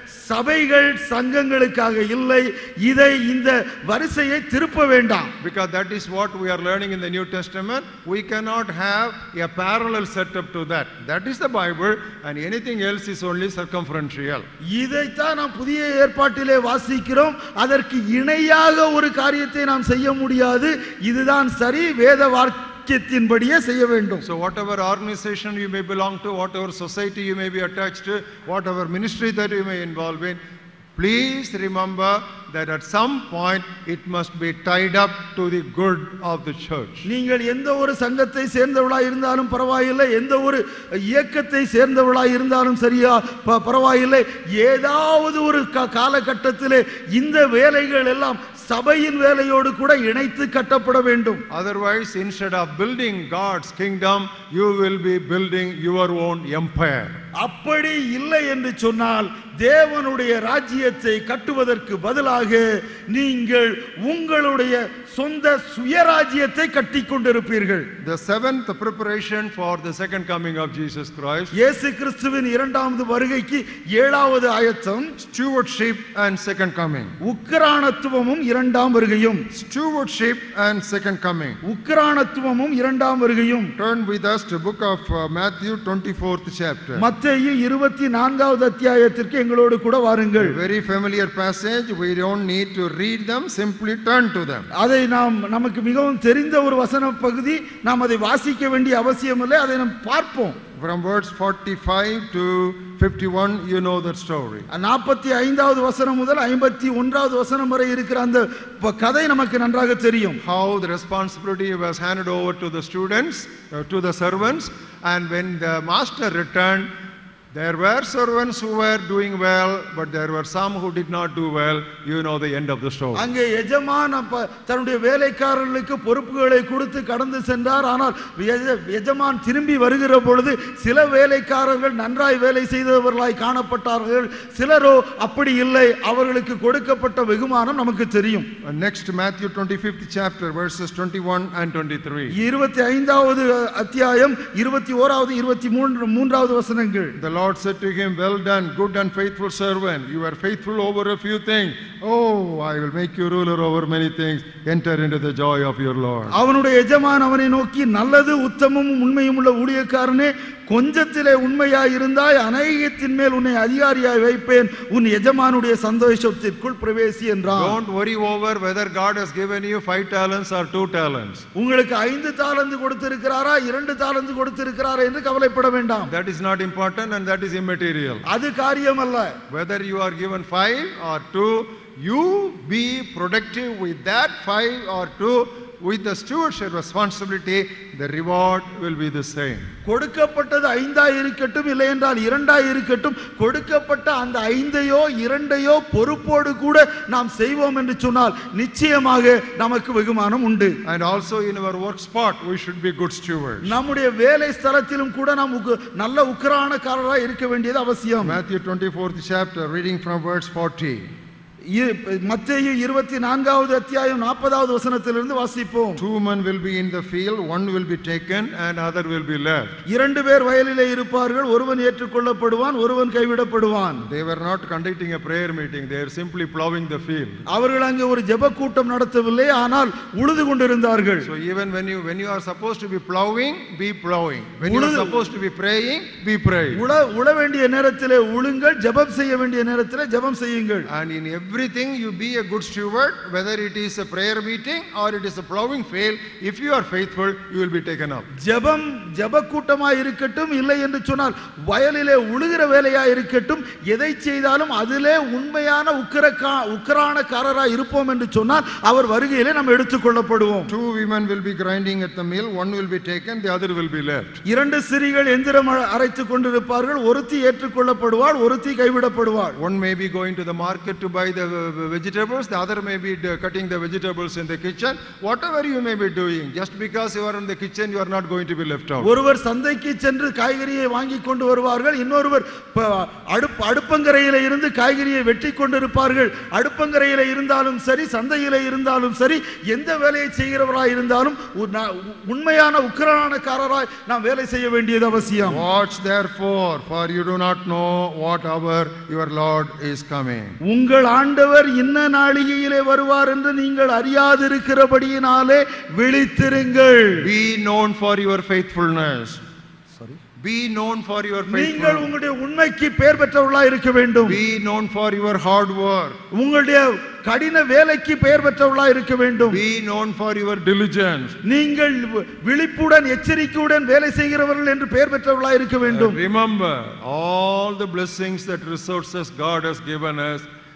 சபைகள் சங்கங்களுக்காக இல்லை இதை இந்த வரிசையை திருப்ப வேண்டாம் Because that is what we are learning in the New Testament. We cannot have a parallel setup to that. That is the Bible, and anything else is only circumferential. இதைத்தான் நாம் புதிய ஏற்பாட்டிலே வாசிக்கிறோம் அதற்கு இணையாக ஒரு காரியத்தை நாம் செய்ய முடியாது இதுதான் சரி வேத வாக்கியத்தின்படியே செய்ய வேண்டும் So, whatever organization you may belong to, whatever society you may be attached to, whatever ministry that you may involve in, please remember that at some point it must be tied up to the good of the church. நீங்கள் எந்த ஒரு சங்கத்தை சேர்ந்தவளாய் இருந்தாலும் பரவாயில்லை எந்த ஒரு இயக்கத்தை சேர்ந்தவளாய் இருந்தாலும் சரியா ப- பரவாயில்லை ஏதாவது ஒரு கா- காலகட்டத்திலே இந்த வேலைகள் எல்லாம் சபையின் வேலையோடு கூட இணைத்து கட்டப்பட வேண்டும் Otherwise, instead of building God's kingdom, you will be building your own empire. அப்படி இல்லை என்று சொன்னால் தேவனுடைய ராஜ்யத்தை கட்டுவதற்கு பதிலாக நீங்கள் உங்களுடைய சொந்த சுயராஜ்யத்தை கட்டிக் கொண்டிருப்பீர்கள் The seventh preparation for the second coming of Jesus Christ இயேசு கிறிஸ்துவின் இரண்டாவது வருகைக்கு ஏழாவது ஆயத்தம் stewardship and second coming. உக்கிரானத்துவமும் இரண்டாம் வருகையும் Stewardship and second coming. உக்கிரானத்துவமும் இரண்டாம் வருகையும் Turn with us to book of uh, Matthew 24th chapter. மத்தேயு இருபத்தி நான்காவது அத்தியாயத்திற்கு எங்களோடு கூட வாருங்கள் A very familiar passage. We don't need to read them, simply turn to them. அதை நாம் நமக்கு மிகவும் தெரிந்த ஒரு வசன பகுதி நாம் அதை வாசிக்க வேண்டிய அவசியம் இல்லை அதை நாம் பார்ப்போம் From verse 45 to 51, you know that story. நாற்பத்தி ஐந்தாவது வசனம் முதல் ஐம்பத்தி ஒன்றாவது வசனம் வரை இருக்கிற அந்த ப- கதை நமக்கு நன்றாக தெரியும் How the responsibility was handed over to the students, uh, to the servants, and when the master returned, there were servants who were doing well, but there were some who did not do well. You know the end of the story. அங்கே எஜமான் அப்ப தன்னுடைய வேலைக்காரர்களுக்கு பொறுப்புகளை கொடுத்து கடந்து சென்றார் ஆனால் எஜ- எஜமான் திரும்பி வருகிற பொழுது சில வேலைக்காரர்கள் நன்றாய் வேலை செய்தவர்களாய் காணப்பட்டார்கள் சிலரோ அப்படி இல்லை அவர்களுக்கு கொடுக்கப்பட்ட வெகுமானம் நமக்கு தெரியும் Uh, Next, Matthew 25th chapter, verses 21 and 23. இருபத்தி ஐந்தாவது அத்தியாயம் இருபத்தி ஓராவது இருபத்தி மூன்று மூன்றாவது வசனங்கள் The Lord said to him, Well done, good and faithful servant. You are faithful over a few things. Oh, I will make you ruler over many things. Enter into the joy of your Lord. அவனுடைய எஜமான் அவனை நோக்கி நல்லது உத்தமமும் உண்மையும் உள்ள ஊழியக்காரனே கொஞ்சத்திலே உண்மையாய் இருந்தாய் அநேகத்தின் மேல் உன்னை அதிகாரியாய் வைப்பேன் உன் எஜமானுடைய சந்தோஷத்திற்குள் பிரவேசி என்றான் Don't worry over whether God has given you five talents or two talents. உங்களுக்கு ஐந்து தாளந்து கொடுத்திருக்கிறாரா இரண்டு தாளந்து கொடுத்திருக்கிறாரா என்று கவலைப்பட வேண்டாம் That is not important and that is immaterial. அது காரியம் அல்ல Whether you are given five or two, you be productive with that five or two with the stewardship responsibility, the reward will be the same. கொடுக்கப்பட்டது ஐந்தாய் இருக்கட்டும் இல்லை என்றால் இரண்டாய் இருக்கட்டும் கொடுக்கப்பட்ட அந்த ஐந்தையோ இரண்டையோ பொறுப்போடு கூட நாம் செய்வோம் என்று சொன்னால் நிச்சயமாக நமக்கு வெகுமானம் உண்டு And also in our work spot, we should be good stewards. நம்முடைய வேலை ஸ்தலத்திலும் கூட நாம் உக்கு- நல்ல உக்கிரானக்காரராய் இருக்க வேண்டியது அவசியம் Matthew 24th chapter, reading from verse 40. இ- மத்தேயு இருபத்தி நான்காவது அத்தியாயம் நாற்பதாவது வசனத்திலிருந்து வாசிப்போம் Two men will be in the field, one will be taken and other will be left. இரண்டு பேர் வயலிலே இருப்பார்கள் ஒருவன் ஏற்றுக்கொள்ளப்படுவான் ஒருவன் கைவிடப்படுவான் They were not conducting a prayer meeting, they are simply plowing the field. அவர்கள் அங்கே ஒரு ஜெப கூட்டம் நடத்தவில்லை ஆனால் உழுது கொண்டிருந்தார்கள் So even when you when you are supposed to be plowing, be plowing. When you are உழுது- supposed to be praying, be praying. உழ உழ வேண்டிய நேரத்திலே உழுங்கள் ஜெபம் செய்ய வேண்டிய நேரத்திலே ஜெபம் செய்யுங்கள் And in everything you be a good steward, whether it is a prayer meeting or it is a plowing field, if you are faithful, you will be taken up. ஜெபம் ஜெப கூட்டமா இருக்கட்டும் இல்லை என்று சொன்னால் வயலிலே உழுகிற வேலையா இருக்கட்டும் எதை செய்தாலும் அதிலே உண்மையான உக்கிரக்கா உக்கிரானக்காரராய் இருப்போம் என்று சொன்னால் அவர் வருகையிலே நாம் எடுத்துக்கொள்ளப்படுவோம் Two women will be grinding at the mill, one will be taken, the other will be left. இரண்டு ஸ்திரீகள் எந்திரம் அ- அரைத்துக் கொண்டிருப்பார்கள் ஒருத்தி ஏற்றுக்கொள்ளப்படுவாள் ஒருத்தி கைவிடப்படுவாள் One may be going to the market to buy the uh, vegetables, the other may be uh, cutting the vegetables in the kitchen. Whatever you may be doing, just because you are in the kitchen, you are not going to be left out. ஒருவர் சந்தைக்கு சென்று காய்கறியை வாங்கி கொண்டு வருவார்கள் இன்னொருவர் ப- அடுப்பு அடுப்பங்கரையில இருந்து காய்கறியை வெட்டி கொண்டிருப்பார்கள் அடுப்பங்கரையில இருந்தாலும் சரி சந்தையில இருந்தாலும் சரி எந்த வேலையை செய்கிறவராய் இருந்தாலும் உ- நா- உ- உண்மையான உக்கிரானக்காரராய் நாம் வேலை செய்ய வேண்டியது அவசியம் Watch therefore, for you do not know what hour your Lord is coming. உங்கள் ஆண்டவர் இன்ன நாளிகையிலே வருவார் என்று நீங்கள் அறியாதிருக்கிறபடியினாலே விழித்திருங்கள் Be known for your faithfulness. Be known for your நீங்கள் faithfulness. உங்களுடைய உண்மைக்கு பெயர் பெற்றவர்களாய் இருக்க வேண்டும் Be known for your hard work. உங்களுடைய கடின வேலைக்கு பெயர் பெற்றவர்களாய் இருக்க வேண்டும் Be known for your diligence. நீங்கள் விழிப்புடன் எச்சரிக்கையுடன் வேலை செய்கிறவர்கள் என்று பெயர் பெற்றவர்களாய் இருக்க வேண்டும் Remember all the blessings that resources God has given us.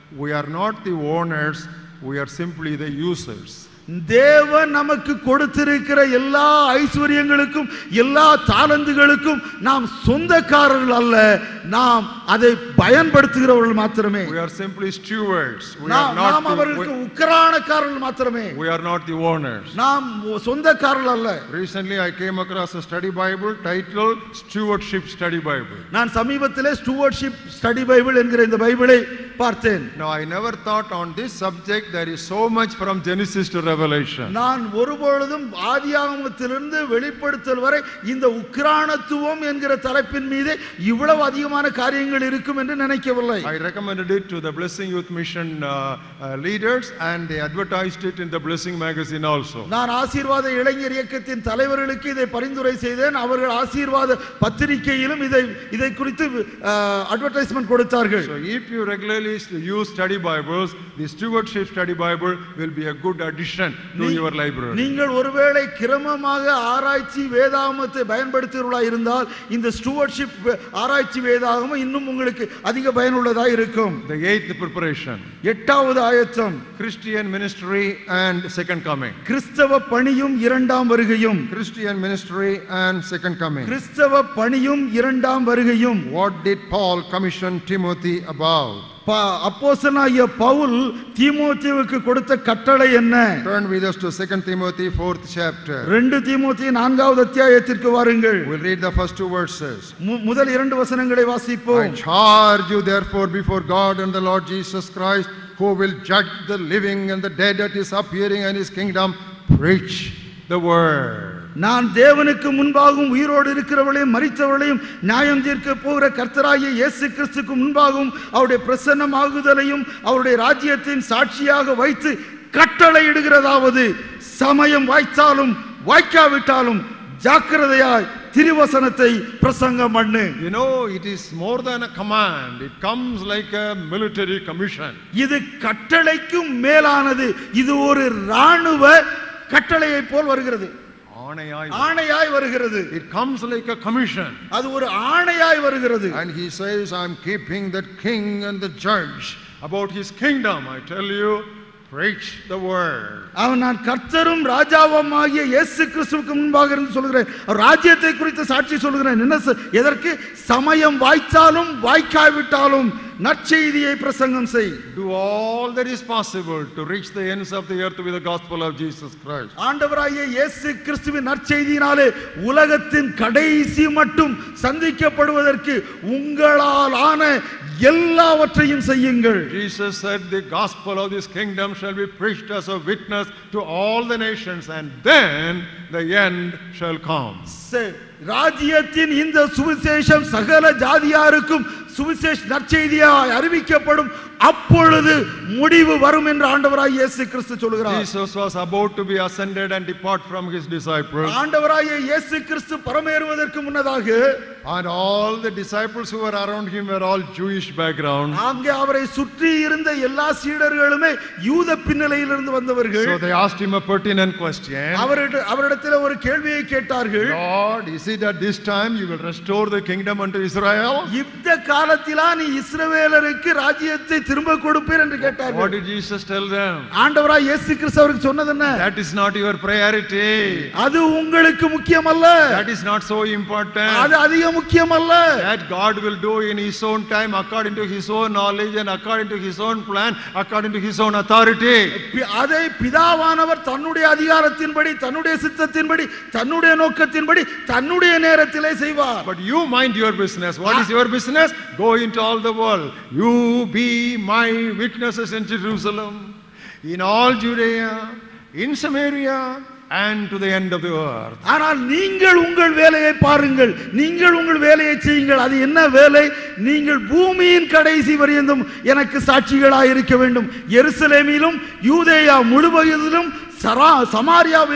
we are not the owners, we are simply the users. தேவன் நமக்கு கொடுத்திருக்கிற எல்லா ஐஸ்வர்யங்களுக்கும் எல்லா தாளந்துகளுக்கும் நாம் சொந்தக்காரர்கள் அல்ல நாம் அதை பயன்படுத்துகிறவர்கள் மாத்திரமே We are simply stewards. We are நாம் நாம் not அவர்களுக்கு the, உக்கரானக்காரர்கள் மாத்திரமே we, we are not the owners. நாம் சொந்தக்காரர்கள் அல்ல Recently, I came across a study Bible titled Stewardship Study Bible. நான் சமீபத்திலே ஸ்டூவர்ஷிப் ஸ்டடி பைபிள் என்கிற இந்த பைபிளை பார்த்தேன் Now, I never thought on this subject there is so much from Genesis to Revelation. நான் ஒருபொழுதும் ஆதியாகமத்திலிருந்து வெளிப்படுத்தல் வரை இந்த உக்ரானத்துவம் என்கிற தலைப்பின் மீது இவ்வளவு அதிகமான காரியங்கள் இருக்கும் என்று நினைக்கவில்லை I recommended it to the Blessing Youth Mission uh, uh, leaders and they advertised it in the Blessing magazine also. நான் ஆசீர்வாத இளைஞர் இயக்கத்தின் தலைவர்களுக்கு இதை பரிந்துரை செய்தேன் அவர்கள் ஆசீர்வாத பத்திரிகையிலும் இதை இதை குறித்து அட்வர்டைஸ்மெண்ட் கொடுத்தார்கள் So, if you regularly use study Bibles, the Stewardship Study Bible will be a good addition to நீ- your library. நீங்கள் ஒருவேளை கிரமமாக ஆராய்ச்சி வேதாகமத்தை பயன்படுத்துகிறவர்களா இருந்தால் இந்த ஸ்டூவர்ஷிப் ஆராய்ச்சி வேதாகமம் இன்னும் உங்களுக்கு அதிக பயனுள்ளதா இருக்கும் The eighth preparation எட்டாவது ஆயத்தம் Christian ministry and second coming. கிறிஸ்தவ பணியும் இரண்டாம் வருகையும் Christian ministry and second coming. கிறிஸ்தவ பணியும் இரண்டாம் வருகையும் What did Paul commission Timothy about? ப- அப்போஸ்தலனாகிய பவுல் தீமோத்தேவுக்கு கொடுத்த கட்டளை என்ன Turn with us to 2 Timothy 4th chapter. ரெண்டு தீமோத்தி நான்காவது அத்தியாயத்திற்கு வாருங்கள் We'll read the first two verses. மு- முதல் இரண்டு வசனங்களை I வாசிப்போம் charge you therefore before God and the Lord Jesus Christ, who will judge the living and the dead at his appearing and his kingdom, preach the word. நான் தேவனுக்கு முன்பாகவும் உயிரோடு இருக்கிறவர்களையும் மரித்தவர்களையும் நியாயம் தீர்க்க போகிற கர்த்தராகிய இயேசு கிறிஸ்துக்கு முன்பாகவும் அவருடைய பிரசன்னமாகுதலையும் அவருடைய ராஜ்யத்தின் சாட்சியாக வைத்து கட்டளையிடுகிறதாவது சமயம் வாய்த்தாலும் வாய்க்காவிட்டாலும் ஜாக்கிரதையாய் திருவசனத்தை பிரசங்கம் பண்ணு You know, it is more than a command, it comes like a military commission. இது கட்டளைக்கும் மேலானது இது ஒரு ராணுவ கட்டளையை போல் வருகிறது ஆணையாய் ஆணையாய் வருகிறது It comes like a commission. அது ஒரு ஆணையாய் வருகிறது And he says, I'm keeping that king and the judge about his kingdom. I tell you, preach the word. அவன் நான் கர்த்தரும் ராஜாவும் ஆகிய இயேசு கிறிஸ்துவுக்கு முன்பாக இருந்து சொல்கிறேன் அவர் ராஜ்யத்தை குறித்து சாட்சி சொல்கிறேன் என்ன சொ- எதற்கு சமயம் வாய்த்தாலும் வாய்க்காவிட்டாலும் நற்செய்தியை பிரசங்கம் செய் Do all that is possible to reach the ends of the earth with the gospel of Jesus Christ. ஆண்டவராகிய இயேசு கிறிஸ்துவின் நற்செய்தியினாலே உலகத்தின் கடைசி மட்டும் சந்திக்கப்படுவதற்கு உங்களால் ஆன எல்லாவற்றையும் செய்யுங்கள் Jesus said, The gospel of this kingdom shall be preached as a witness to all the nations, and then the end shall come. சே- ராஜ்யத்தின் இந்த சுவிசேஷம் சகல ஜாதியாருக்கும் சுவிசேஷ நற்செய்தியாய் அறிவிக்கப்படும் அப்பொழுது முடிவு வரும் என்று ஆண்டவராய் இயேசு கிறிஸ்து சொல்கிறார் Jesus was about to be ascended and depart from his disciples, ஆண்டவராகிய இயேசு கிறிஸ்து பரமேறுவதற்கு முன்னதாக and all the disciples who were around him were all Jewish background. அங்கே அவரை சுற்றி இருந்த எல்லா சீடர்களுமே யூத பின்னலையிலிருந்து வந்தவர்கள் So they asked him a pertinent question. அவரிட அவரிடத்தில் ஒரு கேள்வியை கேட்டார்கள் Lord, is it at this time you will restore the kingdom unto Israel? இந்த காலத்திலா நீ இஸ்ரவேலருக்கு ராஜ்யத்தை திரும்ப கொடுப்பீர் என்று What கேட்டார்கள் did Jesus tell them? ஆண்டவராய் இயேசு கிறிஸ்து அவருக்கு சொன்னது என்ன That is not your priority. அது உங்களுக்கு முக்கியமல்ல That is not so important. அது அதிக முக்கியமல்ல That God will do in His own time, according to His own knowledge and according to His own plan, according to His own authority. பி- அதை பிதாவானவர் தன்னுடைய அதிகாரத்தின்படி தன்னுடைய சித்தத்தின்படி தன்னுடைய நோக்கத்தின்படி தன்னுடைய நேரத்திலே செய்வார் But you mind your business. What is your business? Go into all the world. You be my witnesses in Jerusalem, in all Judea, in Samaria, and to the end of the earth. ஆனால் நீங்கள் உங்கள் வேலையை பாருங்கள் நீங்கள் உங்கள் வேலையை செய்யுங்கள் அது என்ன வேலை நீங்கள் பூமியின் கடைசி வரையந்தும் எனக்கு சாட்சிகளாய் இருக்க வேண்டும் எருசலேமிலும் யூதேயா முழுவதிலும் சரா சமாரியாவிலும்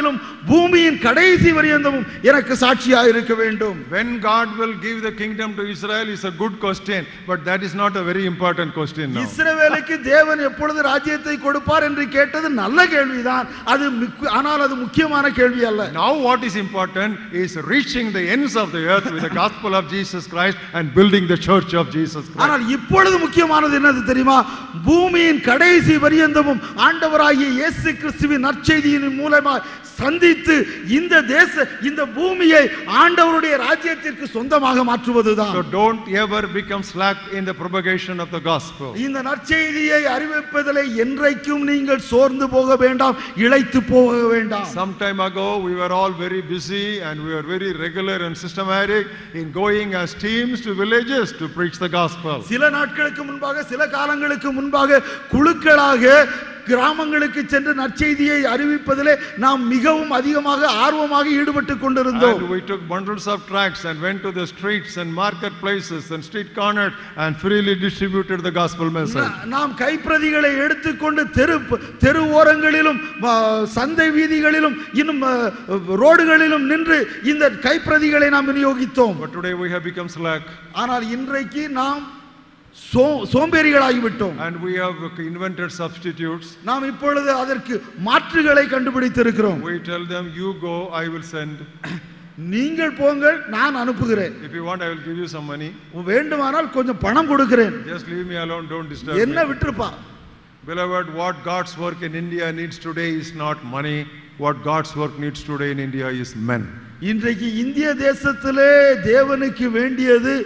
பூமியின் கடைசி வரியந்தமும் எனக்கு சாட்சியாக இருக்க வேண்டும் When God will give the kingdom to Israel is a good question, but that is not a very important question now. இஸ்ரவேலுக்கு தேவன் எப்பொழுது ராஜ்யத்தை கொடுப்பார் என்று கேட்டது நல்ல கேள்விதான் அது மிக்கு- ஆனால் அது முக்கியமான கேள்வி அல்ல Now, what is important is reaching the ends of the earth with the gospel of Jesus Christ and building the church of Jesus Christ. ஆனால் இப்பொழுது முக்கியமானது என்னது தெரியுமா பூமியின் கடைசி வரியந்தமும் ஆண்டவராகிய இயேசு கிறிஸ்துவின் நற்செய்தியின் மூலமா சந்தித்து இந்த தேச இந்த பூமியை ஆண்டவருடைய ராஜ்யத்திற்கு சொந்தமாக மாற்றுவதுதான் So, don't ever become slack in the propagation of the gospel. இந்த நற்செய்தியை அறிவிப்பதிலே என்றைக்கும் நீங்கள் சோர்ந்து போக வேண்டாம் இழைத்து போக வேண்டாம் Some time ago, we were all very busy and we were very regular and systematic in going as teams to villages to preach the gospel. சில நாட்களுக்கு முன்பாக சில காலங்களுக்கு முன்பாக குழுக்களாக கிராமங்களுக்கு சென்று நற்செய்தியை அறிவிப்பதிலே நாம் மிகவும் அதிகமாக ஆர்வமாக ஈடுபட்டு கொண்டிருந்தோம் And we took bundles of tracts and went to the streets and marketplaces and street corners and freely distributed the gospel message. நா- நாம் கைப்பிரதிகளை எடுத்துக்கொண்டு தெரு தெரு ஓரங்களிலும் ஆ, சந்தை வீதிகளிலும் இன்னும் ஆ, ரோடுகளிலும் நின்று இந்த கைப்பிரதிகளை நாம் விநியோகித்தோம் But today we have become slack ஆனால் இன்றைக்கு நாம் சோ சோம்பேறிகளாகிவிட்டோம் and we have invented substitutes. நாம் இப்பொழுது அதற்கு மாற்றுகளை கண்டுபிடித்திருக்கிறோம் We tell them, You go, I will send. நீங்கள் போங்கள் நான் அனுப்புகிறேன் If you want, I will give you some money. வேண்டுமானால் கொஞ்சம் பணம் கொடுக்கிறேன் Just leave me alone, don't disturb என்ன me. விட்டுருப்பா Beloved, what God's work in India needs today is not money. What God's work needs today in India is men. இன்றைக்கு இந்திய தேசத்திலே தேவனுக்கு வேண்டியது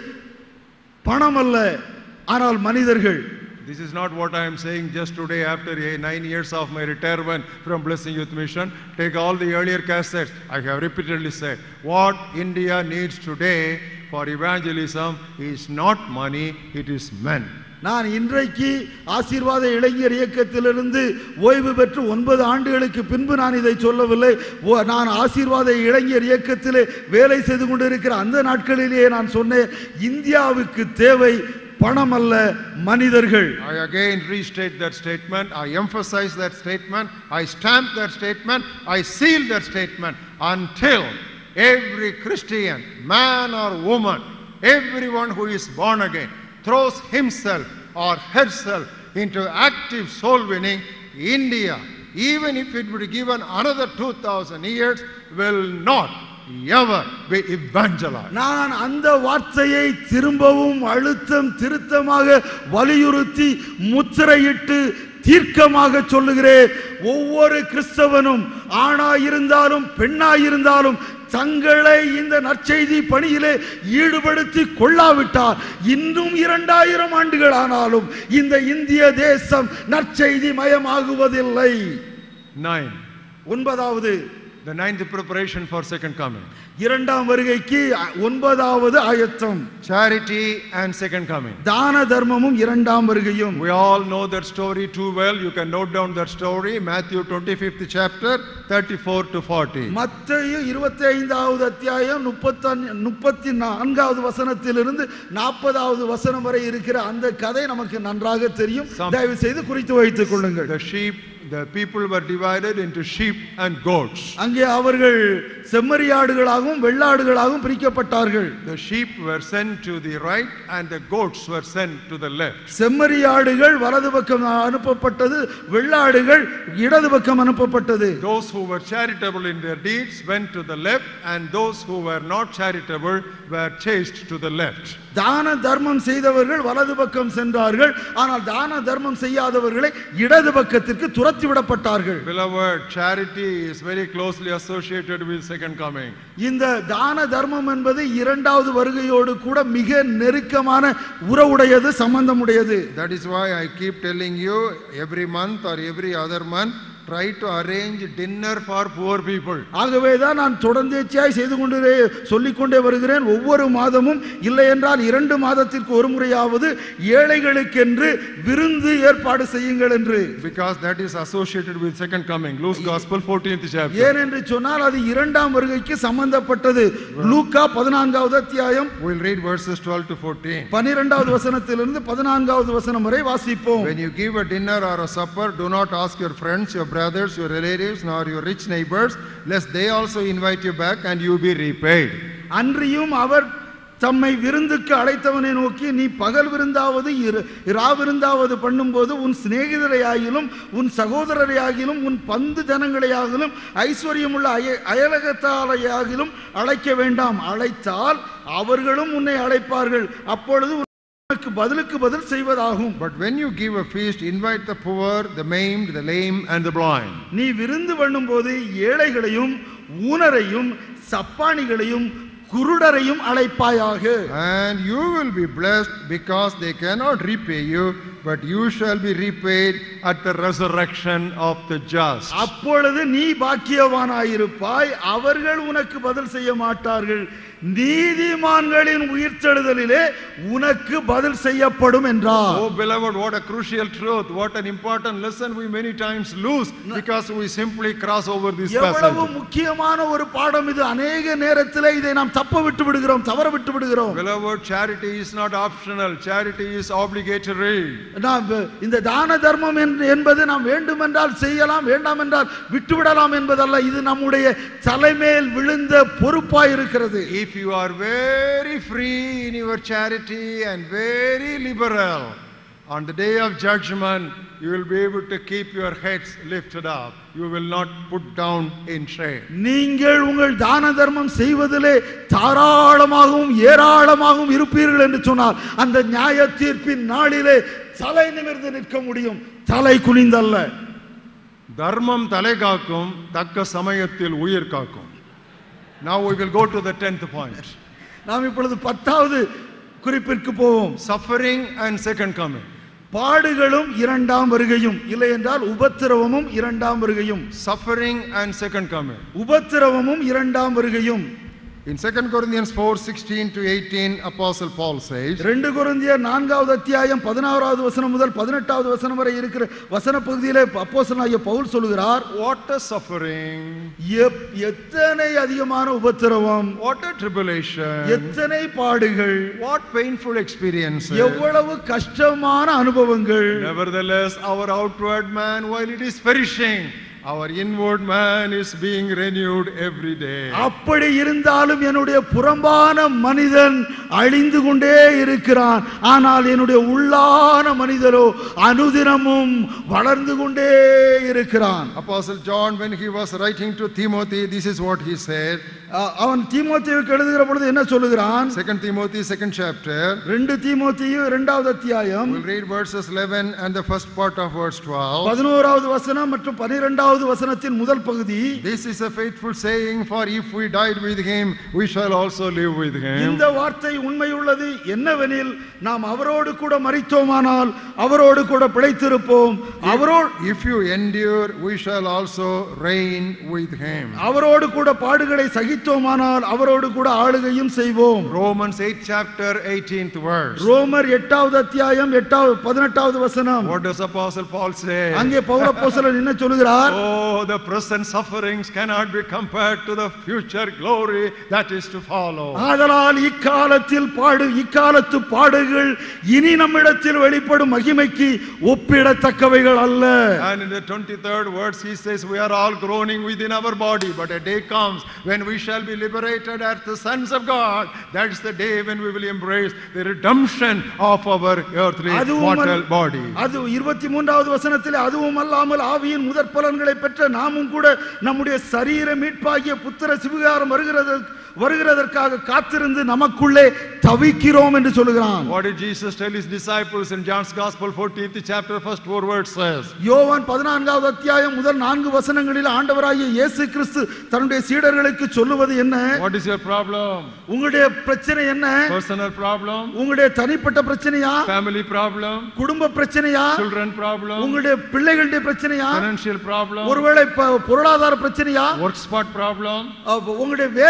பணம் அல்ல ஆனால் மனிதர்கள் This is not what I am saying just today after eh, nine years of my retirement from Blessing Youth Mission. Take all the earlier cassettes. I have repeatedly said, what India needs today for evangelism is not money, it is men. நான் இன்றைக்கு ஆசீர்வாத இளைஞர் இயக்கத்திலிருந்து ஓய்வு பெற்று ஒன்பது ஆண்டுகளுக்கு பின்பு நான் இதை சொல்லவில்லை ஓ- நான் ஆசீர்வாத இளைஞர் இயக்கத்திலே வேலை செய்து கொண்டிருக்கிற அந்த நாட்களிலேயே நான் சொன்னேன் இந்தியாவுக்கு தேவை பணம் அல்ல மனிதர்கள் I again restate that statement. I emphasize that statement. I stamp that statement. I seal that statement until every Christian, man or woman, everyone who is born again, throws himself or herself into active soul winning, India, even if it would be given another 2000 years, will not ever be evangelized. நான் அந்த வார்த்தையை திரும்பவும் அழுத்தம் திருத்தமாக வலியுறுத்தி முத்திரையிட்டு தீர்க்கமாக சொல்லுகிறேன் ஒவ்வொரு கிறிஸ்தவனும் ஆணாயிருந்தாலும் பெண்ணாயிருந்தாலும் தங்களை இந்த நற்செய்தி பணியிலே ஈடுபடுத்தி கொள்ளாவிட்டால் இன்னும் இரண்டாயிரம் ஆண்டுகள் ஆனாலும் இந்த இந்திய தேசம் நற்செய்தி மயமாகுவதில்லை Nine. ஒன்பதாவது The ninth preparation for second coming. இரண்டாம் வருகைக்கு அ- ஒன்பதாவது ஆயத்தம் Charity and second coming. தான தர்மமும் இரண்டாம் வருகையும் We all know that story too well. You can note down that story. Matthew 25th chapter, 34 to 40. மத்தேயு இருபத்தி ஐந்தாவது அத்தியாயம் முப்பத்தி முப்பத்தி நான்காவது வசனத்திலிருந்து நாற்பதாவது வசனம் வரை இருக்கிற அந்த கதை நமக்கு நன்றாக தெரியும் Some- தயவு செய்து குறித்து வைத்துக் கொள்ளுங்கள் The sheep, the people were divided into sheep and goats. அங்கே அவர்கள் செம்மறியாடுகளாகவும் வெள்ளாடுகளாகவும் பிரிக்கப்பட்டார்கள் The sheep were sent to the right and the goats were sent to the left. செம்மறியாடுகள் வலது பக்கம் அனுப்பப்பட்டது வெள்ளாடுகள் இடது பக்கம் அனுப்பப்பட்டது Those who were charitable in their deeds went to the left, and those who were not charitable were chased to the left. தான தர்மம் செய்தவர்கள் வலது பக்கம் சென்றார்கள் ஆனால் தான தர்மம் செய்யாதவர்களை இடது பக்கத்திற்கு துரத்தி விடப்பட்டார்கள் Beloved, charity is very closely associated with second coming. இந்த தான தர்மம் என்பது இரண்டாவது வருகையோடு கூட மிக நெருக்கமான உறவுடையது சம்பந்தமுடையது That is why I keep telling you every month or every other month, try to arrange dinner for poor people. ஆகவே தான் நான் தொடர்ந்தேச்சியாய் செய்து கொண்டே சொல்லிக்கொண்டே வருகிறேன் ஒவ்வொரு மாதமும் இல்லை என்றால் இரண்டு மாதத்திற்கு ஒரு முறையாவது ஏழைகளுக்கென்று விருந்து ஏற்பாடு செய்யுங்கள் என்று Because that is associated with second coming. Luke's Gospel, 14th chapter. ஏன் என்று சொன்னால் அது இரண்டாம் வருகைக்கு சம்பந்தப்பட்டது லூக்கா பதினான்காவது அத்தியாயம் We'll read verses 12 to 14. பனிரெண்டாவது வசனத்திலிருந்து பதினான்காவது வசனம் வரை வாசிப்போம் When you give a dinner or a supper, do not ask your friends, your brothers, your relatives, nor your rich neighbors, lest they also invite you back and you be repaid. அன்றியும் அவர் தம்மை விருந்துக்கு அழைத்தவனை நோக்கி நீ பகல் விருந்தாவது இரு- இரா விருந்தாவது பண்ணும்போது உன் சிநேகிதரையாகிலும் உன் சகோதரரையாகிலும் உன் பந்து ஜனங்களையாகிலும் ஐஸ்வர்யமுள்ள அய அயலகத்தாலையாகிலும் அழைக்க வேண்டாம் அழைத்தால் அவர்களும் உன்னை அழைப்பார்கள் அப்பொழுது உனக்கு பதிலுக்கு பதில் செய்வதாகும் But when you give a feast, invite the poor, the maimed, the lame, and the blind. நீ விருந்து பண்ணும்போது ஏழைகளையும் ஊனரையும் சப்பானிகளையும் குருடரையும் அழைப்பாயாக And you will be blessed because they cannot repay you, but you shall be repaid at the resurrection of the just. அப்பொழுது நீ பாக்கியவானாயிருப்பாய் அவர்கள் உனக்கு பதில் செய்ய மாட்டார்கள் நீதிமான்களின் உயிர்த்தெழுதலிலே உனக்கு பதில் செய்யப்படும் என்றார் Oh, beloved, what a crucial truth. What an important lesson we many times lose because we simply cross over this எவ்வளவு passage. முக்கியமான ஒரு பாடம் இது அநேக நேரத்திலே இதை நாம் தப்ப விட்டு விடுகிறோம் தவற விட்டு விடுகிறோம் Beloved, charity is not optional, charity is obligatory. நாம் வ- இந்த தான தர்மம் என்று- என்பது நாம் வேண்டுமென்றால் செய்யலாம் வேண்டாம் என்றால் விட்டுவிடலாம் என்பதல்ல இது நம்முடைய தலைமேல் விழுந்த பொறுப்பாய் இருக்கிறது If you are very free in your charity and very liberal, on the day of judgment, you will be able to keep your heads lifted up. You will not put down in shame. நீங்கள் உங்கள் தான தர்மம் செய்வதிலே தாராளமாகவும் ஏராளமாகவும் இருப்பீர்கள் என்று சொன்னால் அந்த நியாய தீர்ப்பின் நாளிலே தலை நிமிர்ந்து நிற்க முடியும் தலை குனிந்தல்ல தர்மம் தலை காக்கும் தக்க சமயத்தில் உயிர் காக்கும் Now we will go to the tenth point. நாம் இப்பொழுது பத்தாவது குறிப்பிற்கு போவோம் Suffering and second coming. பாடுகளும் இரண்டாம் வருகையும் இல்லை என்றால் உபத்திரவமும் இரண்டாம் வருகையும் Suffering and second coming. உபத்திரவமும் இரண்டாம் வருகையும் In 2 Corinthians 4 16 to 18, Apostle Paul says, ரெண்டு கொரிந்தியர் நான்காவது அத்தியாயம் பதினாறாவது வசனம் முதல் பதினெட்டாவது வசனம் வரை இருக்கிற வசன பகுதியிலே அப்போஸ்தலனாகிய பவுல் சொல்கிறார் What a suffering, எப்- எத்தனை அதிகமான உபத்திரவம் what a tribulation, எத்தனை பாடுகள் what painful experiences. எவ்வளவு கஷ்டமான அனுபவங்கள் Nevertheless, our outward man, while it is perishing, our inward man is being renewed every day. அப்படி இருந்தாலும் என்னுடைய புறம்பான மனிதன் அழிந்து கொண்டே இருக்கிறான் ஆனால் என்னுடைய உள்ளான மனிதரோ அனுதினமும் வளர்ந்து கொண்டே இருக்கிறான் Apostle John, when he was writing to Timothy, this is what he said. அ- அவன் தீமோத்தேயுக்கு எழுதுகிற பொழுது என்ன சொல்லுகிறான் 2 Timothy, second chapter. ரெண்டு தீமோத்தேயு இரண்டாவது அத்தியாயம் We'll read verses 11 and the first part of verse 12. பதினோராவது வசனம் மற்றும் பனிரெண்டாவது வசனத்தின் முதல் பகுதி This is a faithful saying, for if we died with him, we shall also live with him. இந்த வார்த்தை உண்மையுள்ளது என்னவெனில் நாம் அவரோடு கூட மரித்தோமானால் அவரோடு கூட பிழைத்திருப்போம் அவரோடு If you endure, we shall also reign with him. அவரோடு கூட பாடுகளை சகித்தோமானால் அவரோடு கூட ஆளுகையும் செய்வோம் Romans 8 chapter 18th verse. ரோமர் எட்டாவது அத்தியாயம் எட்டாவது பதினெட்டாவது வசனம் What does Apostle Paul say? அங்கே பௌரப்போசலன் என்ன சொல்லுகிறார் Oh, the present sufferings cannot be compared to the future glory that is to follow. ஆதலால் இக்காலத்தில் பாடு இக்காலத்து பாடுகள் இனி நம்மிடத்தில் வெளிப்படும் மகிமைக்கு ஒப்பிடத்தக்கவைகள் அல்ல And in the 23rd verse, he says, We are all groaning within our body, but a day comes when we shall be liberated as the sons of God. That's the day when we will embrace the redemption of our earthly அதுவும் mortal அல்ல- body. அது இருபத்தி மூன்றாவது வசனத்தில் அதுவும் அல்லாமல் ஆவியின் முதற் பலன்களை பெற்ற நாமும் கூட நம்முடைய சரீர மீட்பாகிய புத்திர சிவகாரம் வருகிறது வருகிறதற்காக காத்திருந்து நமக்குள்ளே தவிக்கிறோம் என்று சொல்லுகிறான் What did Jesus tell his disciples in John's Gospel, 14th chapter, first four words says? யோவான் பதினான்காவது அத்தியாயம் முதல் நான்கு வசனங்களில் ஆண்டவராகிய இயேசு கிறிஸ்து தன்னுடைய சீடர்களுக்கு சொல்லுவது என்ன What is your problem? உங்களுடைய பிரச்சனை என்ன Personal problem? உங்களுடைய தனிப்பட்ட பிரச்சனையா Family problem? குடும்ப பிரச்சனையா Children problem? உங்களுடைய பிள்ளைகளுடைய பிரச்சனையா Financial problem? ஒருவேளை ப- பொருளாதார பிரச்சனையா Work spot problem? அப்ப உங்களுடைய வேலை ஸ்தலத்தில்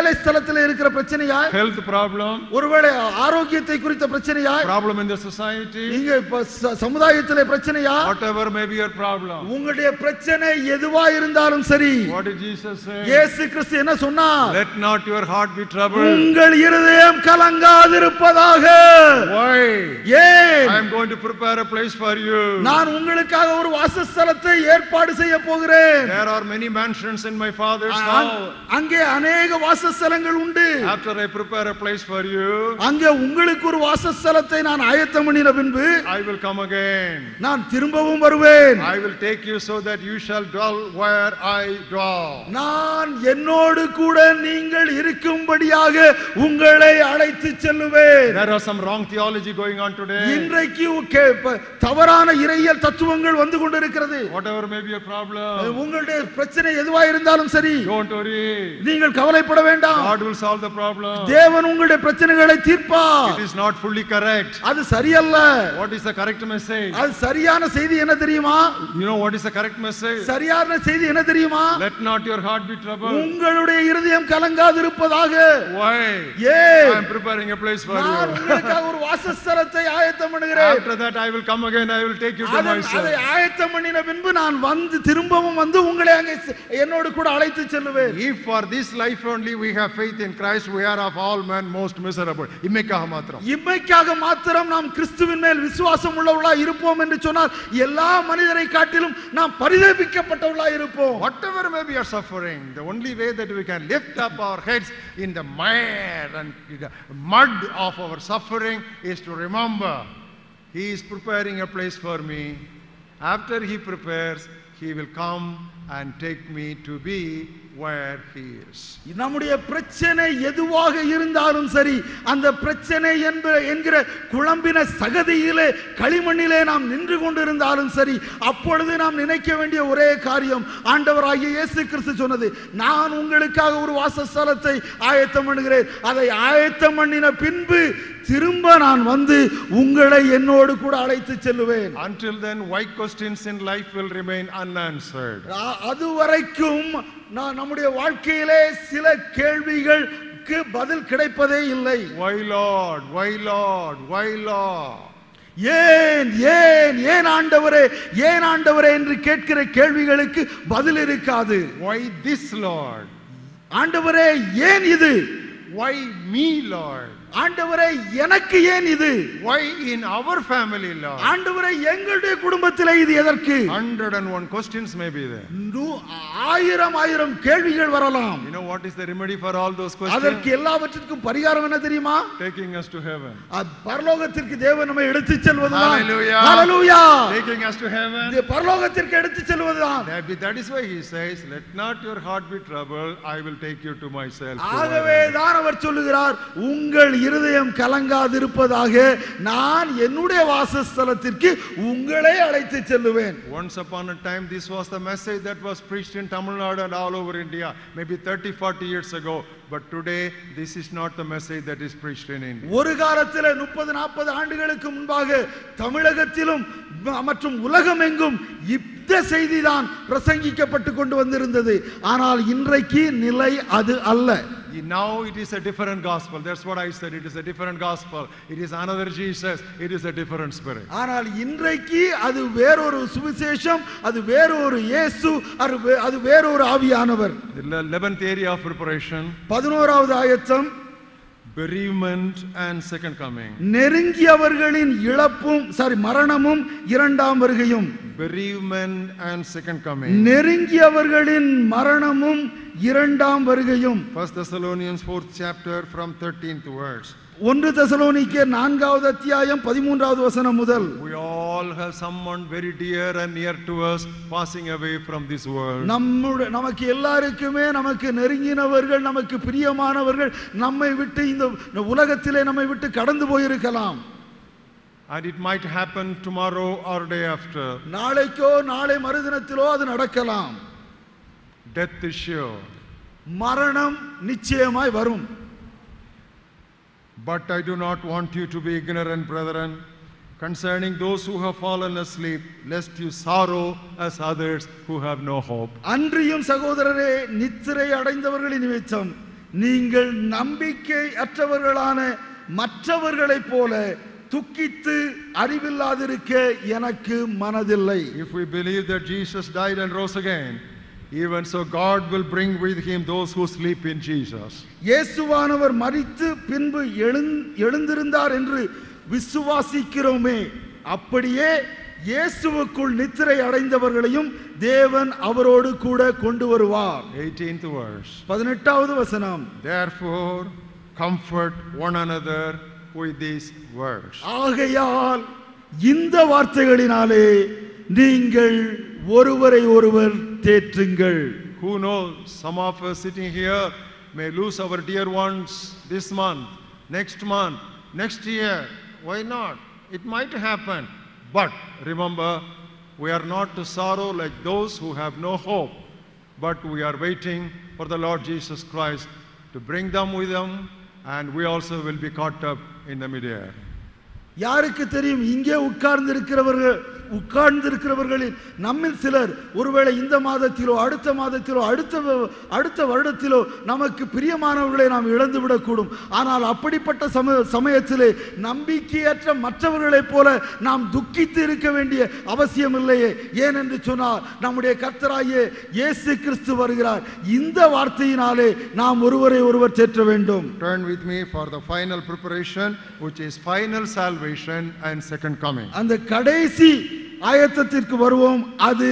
சமுதாயத்தில் இருக்கிற பிரச்சனையா health problem, ஒருவேளை ஆரோக்கியத்தை குறித்த பிரச்சனையா problem in the society, இங்க இப்ப ச- சமுதாயத்திலே பிரச்சனையா whatever may be your problem. உங்களுடைய பிரச்சனை எதுவா இருந்தாலும் சரி What did Jesus say? இயேசு கிறிஸ்து என்ன சொன்னார் Let not your heart be troubled. உங்கள் இருதயம் கலங்காதிருப்பதாக Why? ஏன் I am going to prepare a place for you. நான் உங்களுக்காக ஒரு வாசஸ்தலத்தை ஏற்பாடு செய்ய போகிறேன் There are many mansions in my father's அங்- house. அங்கே அநேக வாசஸ்தலங்கள் உண்டு After I prepare a place for you, அங்கே உங்களுக்கு ஒரு வாசஸ்தலத்தை நான் ஆயத்தம் பண்ணின பின்பு I will come again. நான் திரும்பவும் வருவேன் I will take you so that you shall dwell where I dwell. நான் என்னோடு கூட நீங்கள் இருக்கும்படியாக உங்களை அழைத்து செல்லுவேன் There are some wrong theology going on today. இன்றைக்கு கே- ப- தவறான இறையியல் தத்துவங்கள் வந்து கொண்டிருக்கிறது Whatever may be your problem, உங்களுடைய பிரச்சனை எதுவா இருந்தாலும் சரி don't worry. நீங்கள் கவலைப்பட வேண்டாம் God will solve the problem. தேவன் உங்களுடைய பிரச்சனைகளை தீர்ப்பார் It is not fully correct. அது சரியல்ல What is the correct message? அது சரியான செய்தி என்ன தெரியுமா You know what is the correct message? சரியான செய்தி என்ன தெரியுமா Let not your heart be troubled. உங்களுடைய இருதயம் கலங்காதிருப்பதாக Why? ஏன் I am preparing a place for நான் you. உங்களுக்காக ஒரு வாசஸ்தலத்தை ஆயத்தம் பண்ணுகிறேன் After that, I will come again. I will take you to அதை அதை myself. ஆயத்தம் பண்ணின பின்பு நான் வந்து திரும்பவும் வந்து உங்களை அங்கே செ- என்னோடு கூட அழைத்து செல்லுவேன் If for this life only we have faith in Christ, we are of all men most miserable. இம்மைக்காக மாத்திரம். இம்மைக்காக மாத்திரம் நாம் கிறிஸ்துவின் மேல் விசுவாசம் உள்ளவர்களா இருப்போம் என்று சொன்னால் எல்லா மனிதரை காட்டிலும் நாம் பரிதபிக்கப்பட்டவர்களா இருப்போம் Whatever may be your suffering, the only way that we can lift up our heads in the mire and the mud of our suffering is to remember He is preparing a place for me. After He prepares, He will come and take me to be where He is. நம்முடைய பிரச்சனை எதுவாக இருந்தாலும் சரி அந்த பிரச்சனை என்ப என்கிற குழம்பின சகதியிலே களிமண்ணிலே நாம் நின்று கொண்டிருந்தாலும் சரி அப்பொழுது நாம் நினைக்க வேண்டிய ஒரே காரியம் ஆண்டவராகிய இயேசு கிறிஸ்து சொன்னது நான் உங்களுக்காக ஒரு வாசஸ்தலத்தை ஆயத்தம் பண்ணுகிறேன் அதை ஆயத்தம் பண்ணின பின்பு திரும்ப நான் வந்து உங்களை என்னோடு கூட அழைத்து செல்லுவேன் Until then, why questions in life will remain unanswered. அ- அதுவரைக்கும் நான் நம்முடைய வாழ்க்கையிலே சில கேள்விகளுக்கு பதில் கிடைப்பதே இல்லை Why, Lord? Why, Lord? Why, Lord? ஏன் ஏன் ஏன் ஆண்டவரே ஏன் ஆண்டவரே என்று கேட்கிற கேள்விகளுக்கு பதில் இருக்காது Why this, Lord? ஆண்டவரே ஏன் இது Why me, Lord? ஆண்டவரே எனக்கு ஏன் இது Why in our family, Lord? ஆண்டவரே எங்களுடைய குடும்பத்திலே இது எதற்கு 101 questions may be there. நூ- ஆயிரம் ஆயிரம் கேள்விகள் வரலாம் You know what is the remedy for all those questions? அதற்கு எல்லாவற்றிற்கும் பரிகாரம் என்ன தெரியுமா Taking us to heaven. அ- பரலோகத்திற்கு தேவன் நம்மை எடுத்துச் செல்வதுதான் Hallelujah. Hallelujah. Taking us to heaven. இது பரலோகத்திற்கு எடுத்துச் செல்வதுதான் That, that is why he says, Let not your heart be troubled, I will take you to myself. to ஆகவே heaven." தான் அவர் சொல்லுகிறார் உங்கள் இருதயம் கலங்காதிருப்பதாக நான் என்னுடைய வாசஸ்தலத்திற்கு உங்களை அழைத்து செல்லுவேன் Once upon a time, this was the message that was preached in Tamil Nadu and all over India, maybe 30, 40 years ago. But today, this is not the message that is preached in India. ஒரு காலத்தில் முப்பது நாற்பது ஆண்டுகளுக்கு முன்பாக தமிழகத்திலும் ம- மற்றும் உலகம் எங்கும் இந்த செய்திதான் பிரசங்கிக்கப்பட்டு கொண்டு வந்திருந்தது ஆனால் இன்றைக்கு நிலை அது அல்ல Now it is a different gospel. That's what I said. It is a different gospel. It is another Jesus. It is a different spirit. ஆனால் இன்றைக்கு அது வேறொரு சுவிசேஷம் அது வேறொரு இயேசு அது வே- அது வேறொரு ஆவியானவர் The 11th area of preparation பதினோராவது ஆயத்தம் bereavement and second coming. நெருங்கியவர்களின் இழப்பும் சாரி மரணமும் இரண்டாம் வருகையும் Bereavement and second coming. நெருங்கியவர்களின் மரணமும் இரண்டாம் வருகையும் First Thessalonians 4th chapter from 13th verse. ஒன்று தெசலோனிக்கே நான்காவது அத்தியாயம் பதிமூன்றாவது வசனம் முதல் We all have someone very dear and near to us passing away from this world. நம்முடைய நமக்கு எல்லாருக்குமே நமக்கு நெருங்கினவர்கள் நமக்கு பிரியமானவர்கள் நம்மை விட்டு இந்த உலகத்திலே நம்மை விட்டு கடந்து போயிருக்கலாம் And it might happen tomorrow or day after. நாளைக்கோ நாளை மறுதினத்திலோ அது நடக்கலாம் Death is sure. மரணம் நிச்சயமாய் வரும் But I do not want you to be ignorant, brethren, concerning those who have fallen asleep, lest you sorrow as others who have no hope. அன்றியும் சகோதரரே நித்திரை அடைந்தவர்களின் நிமித்தம் நீங்கள் நம்பிக்கை அற்றவர்களான மற்றவர்களைப் போல துக்கித்து அறிவில்லாதிருக்க எனக்கு மனதில்லை If we believe that Jesus died and rose again, even so God will bring with him those who sleep in Jesus. இயேசுவானவர் மரித்து பின்பு எழுந் எழுந்திருந்தார் என்று விசுவாசிக்கிறோமே அப்படியே இயேசுவுக்குள் நித்திரை அடைந்தவர்களையும் தேவன் அவரோடு கூட கொண்டு வருவார் 18th verse. பதினெட்டாவது வசனம் Therefore, comfort one another with these words. ஆகையால் இந்த வார்த்தைகளினாலே நீங்கள் ஒருவரை ஒருவர் தேற்றுங்கள் Who knows, some of us sitting here may lose our dear ones this month, next month, next year. Why not? It might happen. But remember, we are not to sorrow like those who have no hope, but we are waiting for the Lord Jesus Christ to bring them with them, and we also will be caught up in the midair. யாருக்கு தெரியும் இங்கே உட்கார்ந்து இருக்கிறவர்கள் உட்கார்ந்து இருக்கிறவர்களில் நம்மில் சிலர் ஒருவேளை இந்த மாதத்திலோ அடுத்த மாதத்திலோ அடுத்த வ- அடுத்த வருடத்திலோ நமக்கு பிரியமானவர்களை நாம் இழந்து விடக்கூடும் ஆனால் அப்படிப்பட்ட சம சமயத்திலே நம்பிக்கையற்ற மற்றவர்களைப் போல நாம் துக்கித்து இருக்க வேண்டிய அவசியம் இல்லையே ஏனென்று சொன்னால் நம்முடைய கர்த்தராகிய இயேசு கிறிஸ்து வருகிறார் இந்த வார்த்தையினாலே நாம் ஒருவரை ஒருவர் தேற்ற வேண்டும் Turn with me for the final preparation, which is final salvation and second coming. அந்த கடைசி ஆயத்தத்திற்கு வருவோம் அது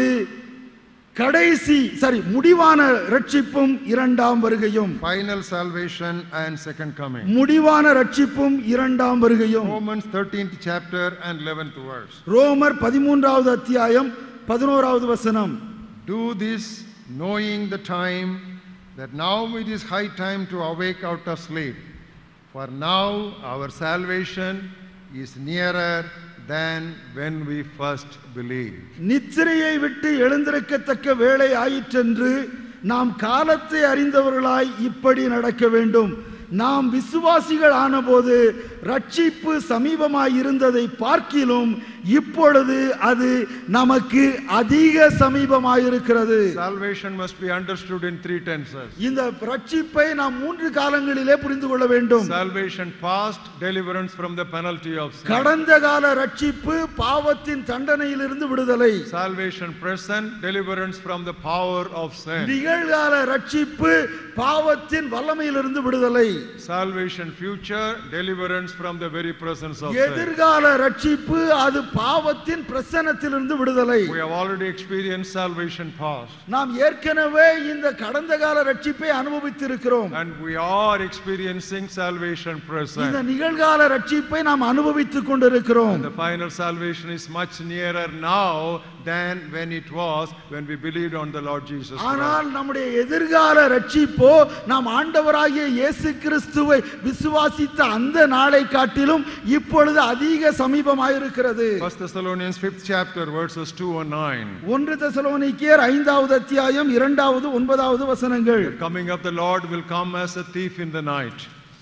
கடைசி சரி முடிவான ரட்சிப்பும் இரண்டாம் வருகையும் Final salvation and second coming. முடிவான ரட்சிப்பும் இரண்டாம் வருகையும் Romans 13th chapter and 11th verse. ரோமர் பதிமூன்றாவது அத்தியாயம் பதினோராவது வசனம் Do this knowing the time that now it is high time to awake out of sleep. For now our salvation is nearer than when we first believed. நித்திரையை விட்டு எழுந்திருக்கத்தக்க வேலை ஆயிற்றென்று நாம் காலத்தை அறிந்தவர்களாய் இப்படி நடக்க வேண்டும் நாம் விசுவாசிகள் ஆனபோது ரட்சிப்பு சமீபமாய் இருந்ததை பார்க்கிலும் இப்பொழுது அது நமக்கு அதிக சமீபமாயிருக்கிறது Salvation must be understood in three tenses. இந்த ரட்சிப்பை நாம் மூன்று காலங்களிலே புரிந்து கொள்ள வேண்டும் Salvation past, deliverance from the penalty of sin. கடந்த கால ரட்சிப்பு பாவத்தின் தண்டனையிலிருந்து விடுதலை Salvation present, deliverance from the power of sin. நிகழ்கால ரட்சிப்பு பாவத்தின் வல்லமையிலிருந்து விடுதலை Salvation future, deliverance from the very presence of sin. எதிர்கால ரட்சிப்பு அது பாவத்தின் பிரசனத்திலிருந்து விடுதலை We have already experienced salvation past. நாம் ஏற்கனவே இந்த கடந்த கால ரட்சிப்பை அனுபவித்திருக்கிறோம் And we are experiencing salvation இந்த present. நிகழ்கால ரட்சிப்பை நாம் அனுபவித்துக் கொண்டிருக்கிறோம் And the final salvation is much nearer now than when it was when we believed on the Lord Jesus Christ. ஆனால் நம்முடைய எதிர்கால ரட்சிப்போ நாம் ஆண்டவராகிய இயேசு கிறிஸ்துவை விசுவாசித்த அந்த நாளை காட்டிலும் இப்பொழுது அதிக சமீபமாயிருக்கிறது 1 Thessalonians 5th chapter verses 2 and 9. ஒன்று தெசலோனிக்கேயர் ஐந்தாவது அத்தியாயம் இரண்டாவது ஒன்பதாவது வசனங்கள் The coming of the Lord will come as a thief in the night.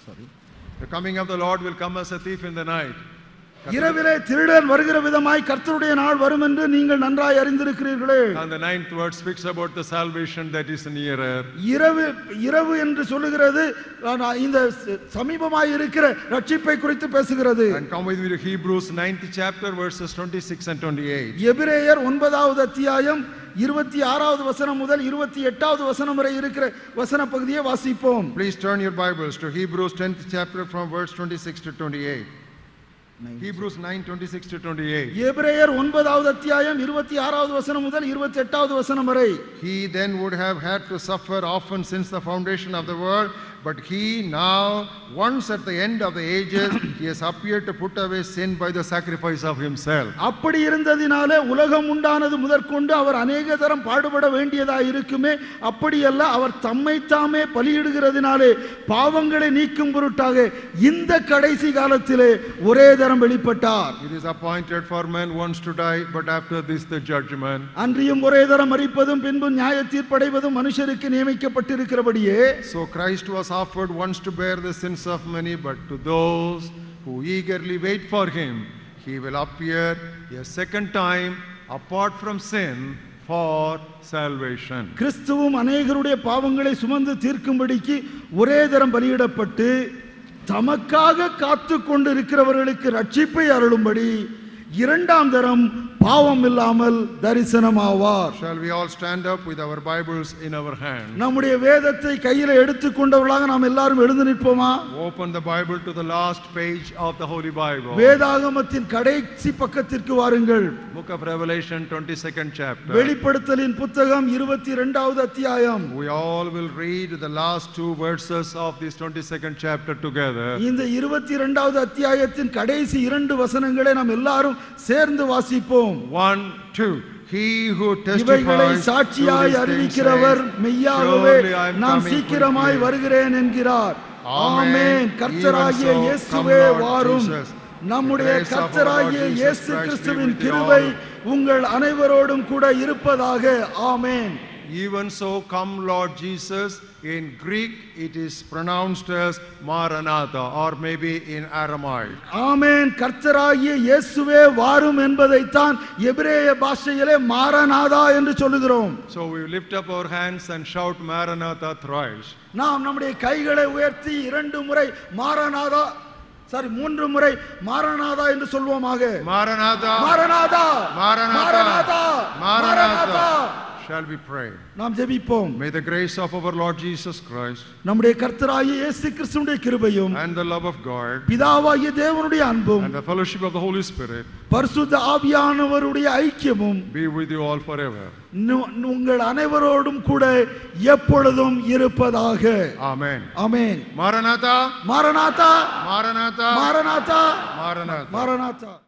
The coming of the Lord will come as a thief in the night. இரவிலே திருடன் வருகிற விதமாய் கர்த்தருடைய நாள் வரும் என்று நீங்கள் நன்றாய் அறிந்திருக்கிறீர்களே And the ninth word speaks about the salvation that is nearer. இரவு இரவு என்று சொல்லுகிறது ஆனா, இந்த ச- சமீபமாய் இருக்கிற ரட்சிப்பை குறித்து பேசுகிறது And come with me to Hebrews 9th chapter verses 26 and 28. எபிரேயர் ஒன்பதாவது அத்தியாயம் இருபத்தி ஆறாவது வசனம் முதல் இருபத்தி எட்டாவது வசனம் வரை இருக்கிற வசன பகுதியை வாசிப்போம் Please turn your Bibles to Hebrews 10th chapter from verse 26 to 28. Hebrews 9 26 to 28. எபிரேயர் ஒன்பதாவது அத்தியாயம் இருபத்தி ஆறாவது வசனம் முதல் இருபத்தி எட்டாவது வசனம் வரை He then would have had to suffer often since the foundation of the world, but he now, once at the end of the ages, he has appeared to put away sin by the sacrifice of himself. அப்படி இருந்ததினாலே உலகம் உண்டானது முதற்கொண்டு அவர் அநேக தரம் பாடுபட வேண்டியதா இருக்குமே அப்படியல்ல அவர் தம்மை தாமே பலியிடுகிறதினாலே பாவங்களை நீக்கும் பொருட்டாக இந்த கடைசி காலத்திலே ஒரே தரம் வெளிப்பட்டார் It is appointed for men once to die, but after this the judgment. அன்றியும் ஒரே தரம் மறிப்பதும் பின்பு நியாய தீர்ப்படைவதும் மனுஷருக்கு நியமிக்கப்பட்டிருக்கிறபடியே So Christ was offered once to bear the sins of many, but to those who eagerly wait for him, he will appear a second time apart from sin for salvation. கிறிஸ்துவும் அநேகருடைய பாவங்களை சுமந்து தீர்க்கும்படிக்கு ஒரே தரம் பலியிடப்பட்டு தமக்காக காத்து கொண்டு இருக்கிறவர்களுக்கு ரட்சிப்பை அருளும்படி இரண்டாம் தரம் பாவம் இல்லாமல் தரிசனமாவார் Shall we all stand up with our Bibles in our hand? நம்முடைய வேதத்தை கையில எடுத்துக்கொண்டவர்களாக நாம் எல்லாரும் எழுந்து நிற்போமா Open the Bible to the last page of the Holy Bible. வேதாகமத்தின் கடைசி பக்கத்திற்கு வாருங்கள் Book of Revelation, 22nd chapter. வெளிப்படுத்தலின் புத்தகம் இருபத்தி இரண்டாவது அத்தியாயம் We all will read the last two verses of this 22nd chapter together. இந்த இருபத்தி இரண்டாவது அத்தியாயத்தின் கடைசி இரண்டு வசனங்களை நாம் எல்லாரும் சேர்ந்து வாசிப்போம் One, two. He who இவைகளை testifies to சாட்சியாய் these things அறிவிக்கிறவர் says, மெய்யாகவே Surely I am நான் coming சீக்கிரமாய் quickly. வருகிறேன் என்கிறார் Amen. ஆமென் கர்த்தராகிய Even so, இயேசுவே come, Lord வாரும் Jesus. நம்முடைய The grace of our கர்த்தராகிய Lord Jesus இயேசு Christ be கிறிஸ்துவின் with you கிருபை all. உங்கள் அனைவரோடும் கூட இருப்பதாக ஆமென் Even so, come, Lord Jesus. In Greek, it is pronounced as Maranatha, or maybe in Aramaic. ஆமென் கர்த்தராகிய இயேசுவே வாரும் என்பதைத்தான் எபிரேய பாஷையிலே மாரநாதா என்று சொல்லுகிறோம் So we lift up our hands and shout Maranatha thrice. நாம் நம்முடைய கைகளை உயர்த்தி இரண்டு முறை மாரநாதா சாரி மூன்று முறை மாரநாதா என்று சொல்வோமாக Maranatha. Maranatha Maranatha. Maranatha Shall we pray? நாம் ஜெபிப்போம் May the grace of our Lord Jesus Christ நம்முடைய கர்த்தராகிய இயேசு கிறிஸ்துவினுடைய கிருபையும் and the love of God பிதாவாகிய தேவனுடைய அன்பும் and the fellowship of the Holy Spirit பரிசுத்த ஆவியானவருடைய ஐக்கியமும் be with you all forever. நு- உங்கள் அனைவரோடும் கூட எப்பொழுதும் இருப்பதாக Amen. ஆமென் Maranatha. Maranatha Maranatha. Maranatha Maranatha. Maranatha